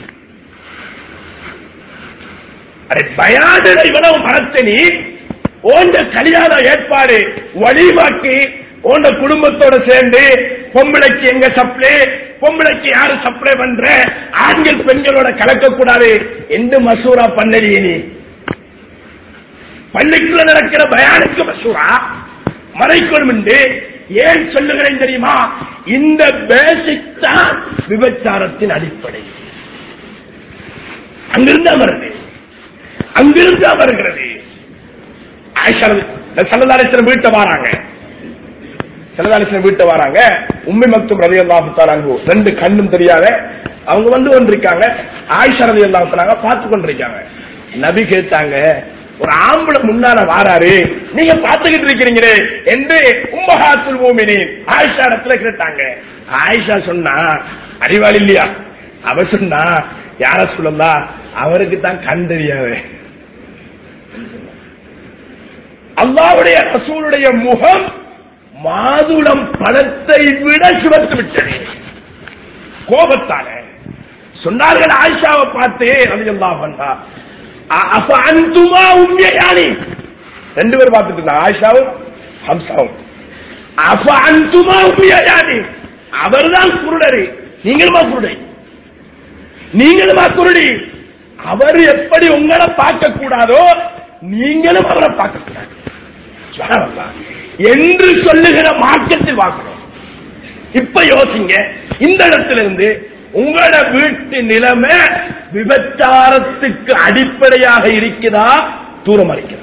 அரை பயானட இவ்வளவு மறைச்ச நீ ஓண்ட கல்யாண ஏற்பாடு வழிமாக்கி ஓண்ட குடும்பத்தோட சேர்ந்து பொம்பளைக்கு எங்க சப்ளை பொம்பளைக்கு யாரு சப்ளை பண்ற ஆண்கள் பெண்களோட கலக்க கூடாது எந்த மசூரா பண்ணடிய நீ பள்ளிக்குள்ள நடக்கிற பயானுக்கு மசூரா மறைக்கணும் என்று ஏன் சொல்லுகிறேன் தெரியுமா இந்த பேசிக் தான் விபச்சாரத்தின் அடிப்படை அங்கிருந்து வருது அங்கிருந்து வருகிறது சல்லதாரேஸ்வரம் வீட்டை வாராங்க சிலதாலிசன் வீட்டை வராங்க உண்மை மக்தும் ரவி அல்லாஹு ரெண்டு கண்ணும் தெரியாத அவங்க வந்து கொண்டிருக்காங்க ஆயிஷா ரவி அல்லாஹு பார்த்து கொண்டிருக்காங்க நபி கேட்டாங்க ஒரு ஆம்பளை முன்னால வாராரு நீங்க பாத்துக்கிட்டு இருக்கிறீங்களே என்று உம்மஹாத்துல் மூமினி ஆயிஷா இடத்துல கேட்டாங்க ஆயிஷா சொன்னா அறிவாளி இல்லையா அவ சொன்னா யார சொல்லலாம் அவருக்கு தான் கண் தெரியாது அல்லாவுடைய ரசூலுடைய முகம் மாதுளம் பழத்தை விட சிவத்து விட்டது கோபத்தால சொன்னார்கள் ஆயிஷாவை பார்த்து ரலியல்லா பண்ணா அப்ப அந்துமா உண்மையானி ரெண்டு பேரும் பார்த்துட்டு இருந்தாங்க ஆயிஷாவும் ஹம்சாவும் அப்ப அந்துமா உண்மையானி அவர்தான் குருடரு நீங்களுமா குருடை நீங்களுமா குருடி அவர் எப்படி உங்களை பார்க்க கூடாதோ நீங்களும் அவரை பார்க்க கூடாது சுப்ஹானல்லாஹ். என்று சொல்லுகிற மார்க்கத்தில் பார்க்கிறோம் இப்ப யோசிங்க இந்த இடத்துல இருந்து உங்களோட வீட்டு நிலைமை விபச்சாரத்துக்கு அடிப்படையாக இருக்குதா தூரம் இருக்கிறதா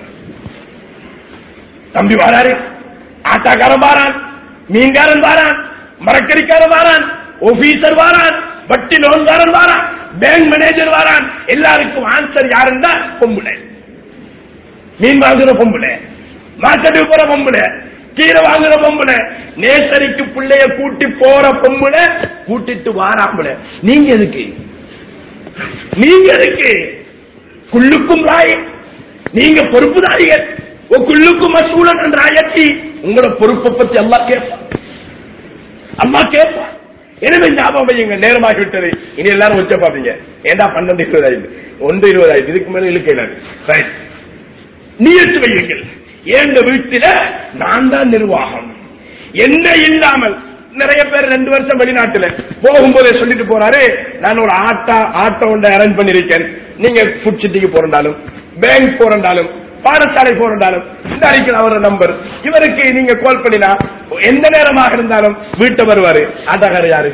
தம்பி வாராரு ஆட்டாக்காரன் வாரான் மீன்காரன் வாரான் மரக்கறிக்காரன் வாரான் ஆபீசர் வாரான் வட்டி லோன்காரன் வாரான் பேங்க் மேனேஜர் வாரான் எல்லாருக்கும் ஆன்சர் யாருன்னா பொம்புளை மீன் வாங்குற பொம்புளை மார்க்கெட்டுக்கு போற பொம்புளை கீரை வாங்குற பொம்புளை நேசரிக்கு பிள்ளைய கூட்டி போற பொம்புளை கூட்டிட்டு வாராம்புல நீங்க எதுக்கு நீங்க எதுக்கு குள்ளுக்கும் ராய் நீங்க பொறுப்புதாரிகள் குள்ளுக்கும் மசூலன் ராயத்தி உங்களோட பொறுப்பை பத்தி எல்லாம் கேட்பான் அம்மா கேட்பா எனவே ஞாபகம் வையுங்க நேரமாகி விட்டது இனி எல்லாரும் வச்ச பாப்பீங்க ஏண்டா பன்னெண்டு இருபதாயிரம் ஒன்று இருபதாயிரம் இதுக்கு மேல இழுக்கிறாரு ரைட் நீயத்து வையுங்கள் எங்க வீட்டில நான் தான் நிர்வாகம் என்ன இல்லாமல் நிறைய பேர் ரெண்டு வருஷம் வெளிநாட்டுல போகும்போதே சொல்லிட்டு போறாரு நான் ஒரு ஆட்டா ஆட்டோ ஒன்றை அரேஞ்ச் பண்ணிருக்கேன் நீங்க ஃபுட் சிட்டிக்கு போறண்டாலும் பேங்க் போறண்டாலும் பாடசாலை போறண்டாலும் இந்த அடிக்கிற அவரோட நம்பர் இவருக்கு நீங்க கால் பண்ணினா எந்த நேரமாக இருந்தாலும் வீட்டை வருவாரு ஆட்டாக்காரர் யாரு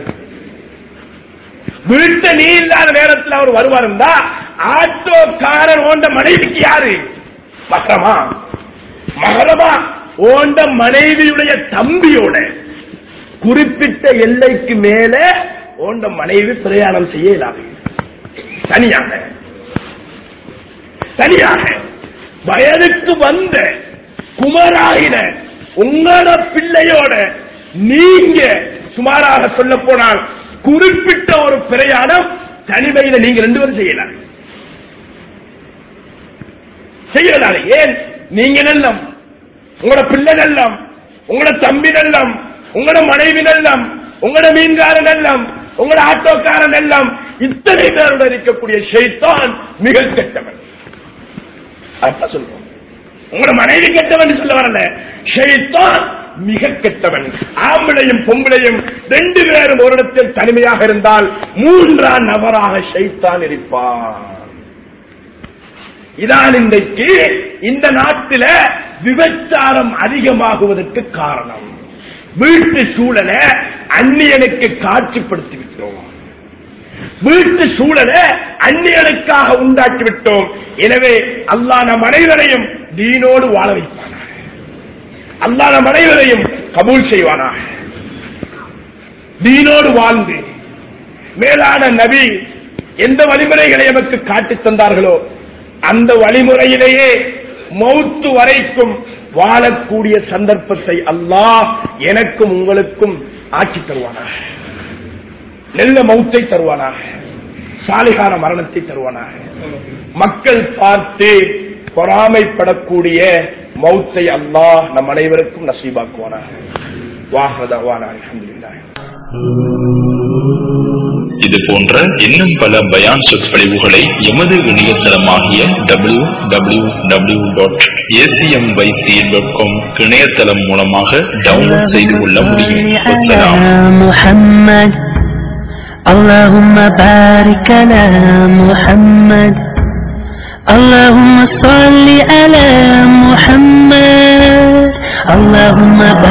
வீட்டை நீ இல்லாத நேரத்தில் அவர் வருவாருந்தா ஆட்டோக்காரர் ஓண்ட மனைவிக்கு யாரு மகரமா மகரமா ஓண்ட மனைவியுடைய தம்பியோட குறிப்பிட்ட எல்லைக்கு மேல ஓண்ட மனைவி பிரயாணம் செய்ய இயலாது தனியாக தனியாக வயதுக்கு வந்த குமராயின உங்களோட பிள்ளையோட நீங்க சுமாராக சொல்ல போனால் குறிப்பிட்ட ஒரு பிரயாணம் தனிமையில நீங்க ரெண்டு பேரும் செய்யலாம் செய்யலாரு ஏன் நீங்க நல்லம் உங்களோட பிள்ளை நல்லம் உங்களோட தம்பி நல்லம் உங்களோட மனைவி நல்லம் உங்களோட மீன்காரன் நல்லம் உங்களோட ஆட்டோக்காரன் நல்லம் இத்தனை பேரோட இருக்கக்கூடிய ஷைத்தான் மிக கெட்டவன் அதான் சொல்றோம் உங்களோட மனைவி கெட்டவன் சொல்ல வரல ஷைத்தான் மிக கெட்டவன் ஆம்பளையும் பொம்பளையும் ரெண்டு பேரும் ஒரு இடத்தில் தனிமையாக இருந்தால் மூன்றாம் நபராக ஷைத்தான் இருப்பான் இதான் இன்றைக்கு இந்த நாட்டில விபச்சாரம் அதிகமாகுவதற்கு காரணம் வீட்டு சூழலை அந்நியனுக்கு காட்சிப்படுத்தி விட்டோம் வீட்டு சூழலை அந்நியனுக்காக உண்டாக்கி விட்டோம் எனவே அல்லாஹ் நம் அனைவரையும் தீனோடு வாழ வைப்பானாக அல்லாஹ் நம் அனைவரையும் கபூல் செய்வானாக தீனோடு வாழ்ந்து மேலான நபி எந்த வழிமுறைகளை எமக்கு காட்டித் தந்தார்களோ அந்த வழிமுறையிலேயே மௌத்து வரைக்கும் வாழக்கூடிய சந்தர்ப்பத்தை அல்லாஹ் எனக்கும் உங்களுக்கும் ஆட்சி தருவானாக நல்ல மௌத்தை தருவானாக சாலிகான மரணத்தை தருவானாக மக்கள் பார்த்து பொறாமைப்படக்கூடிய மௌத்தை அல்லாஹ் நம் அனைவருக்கும் நசீபாக்குவானாக வாஹதவான அல்ஹம்துலில்லாஹ் இது போன்ற இன்னும் பல பயான் சொற்பொழிவுகளை எமது இணையதளமாகிய W W W dot ACMYC dot com இணையதளம் மூலமாக டவுன்லோட் செய்து கொள்ள முடியும் வசலாம் محمد اللهم بارك على محمد اللهم صل على محمد اللهم بارك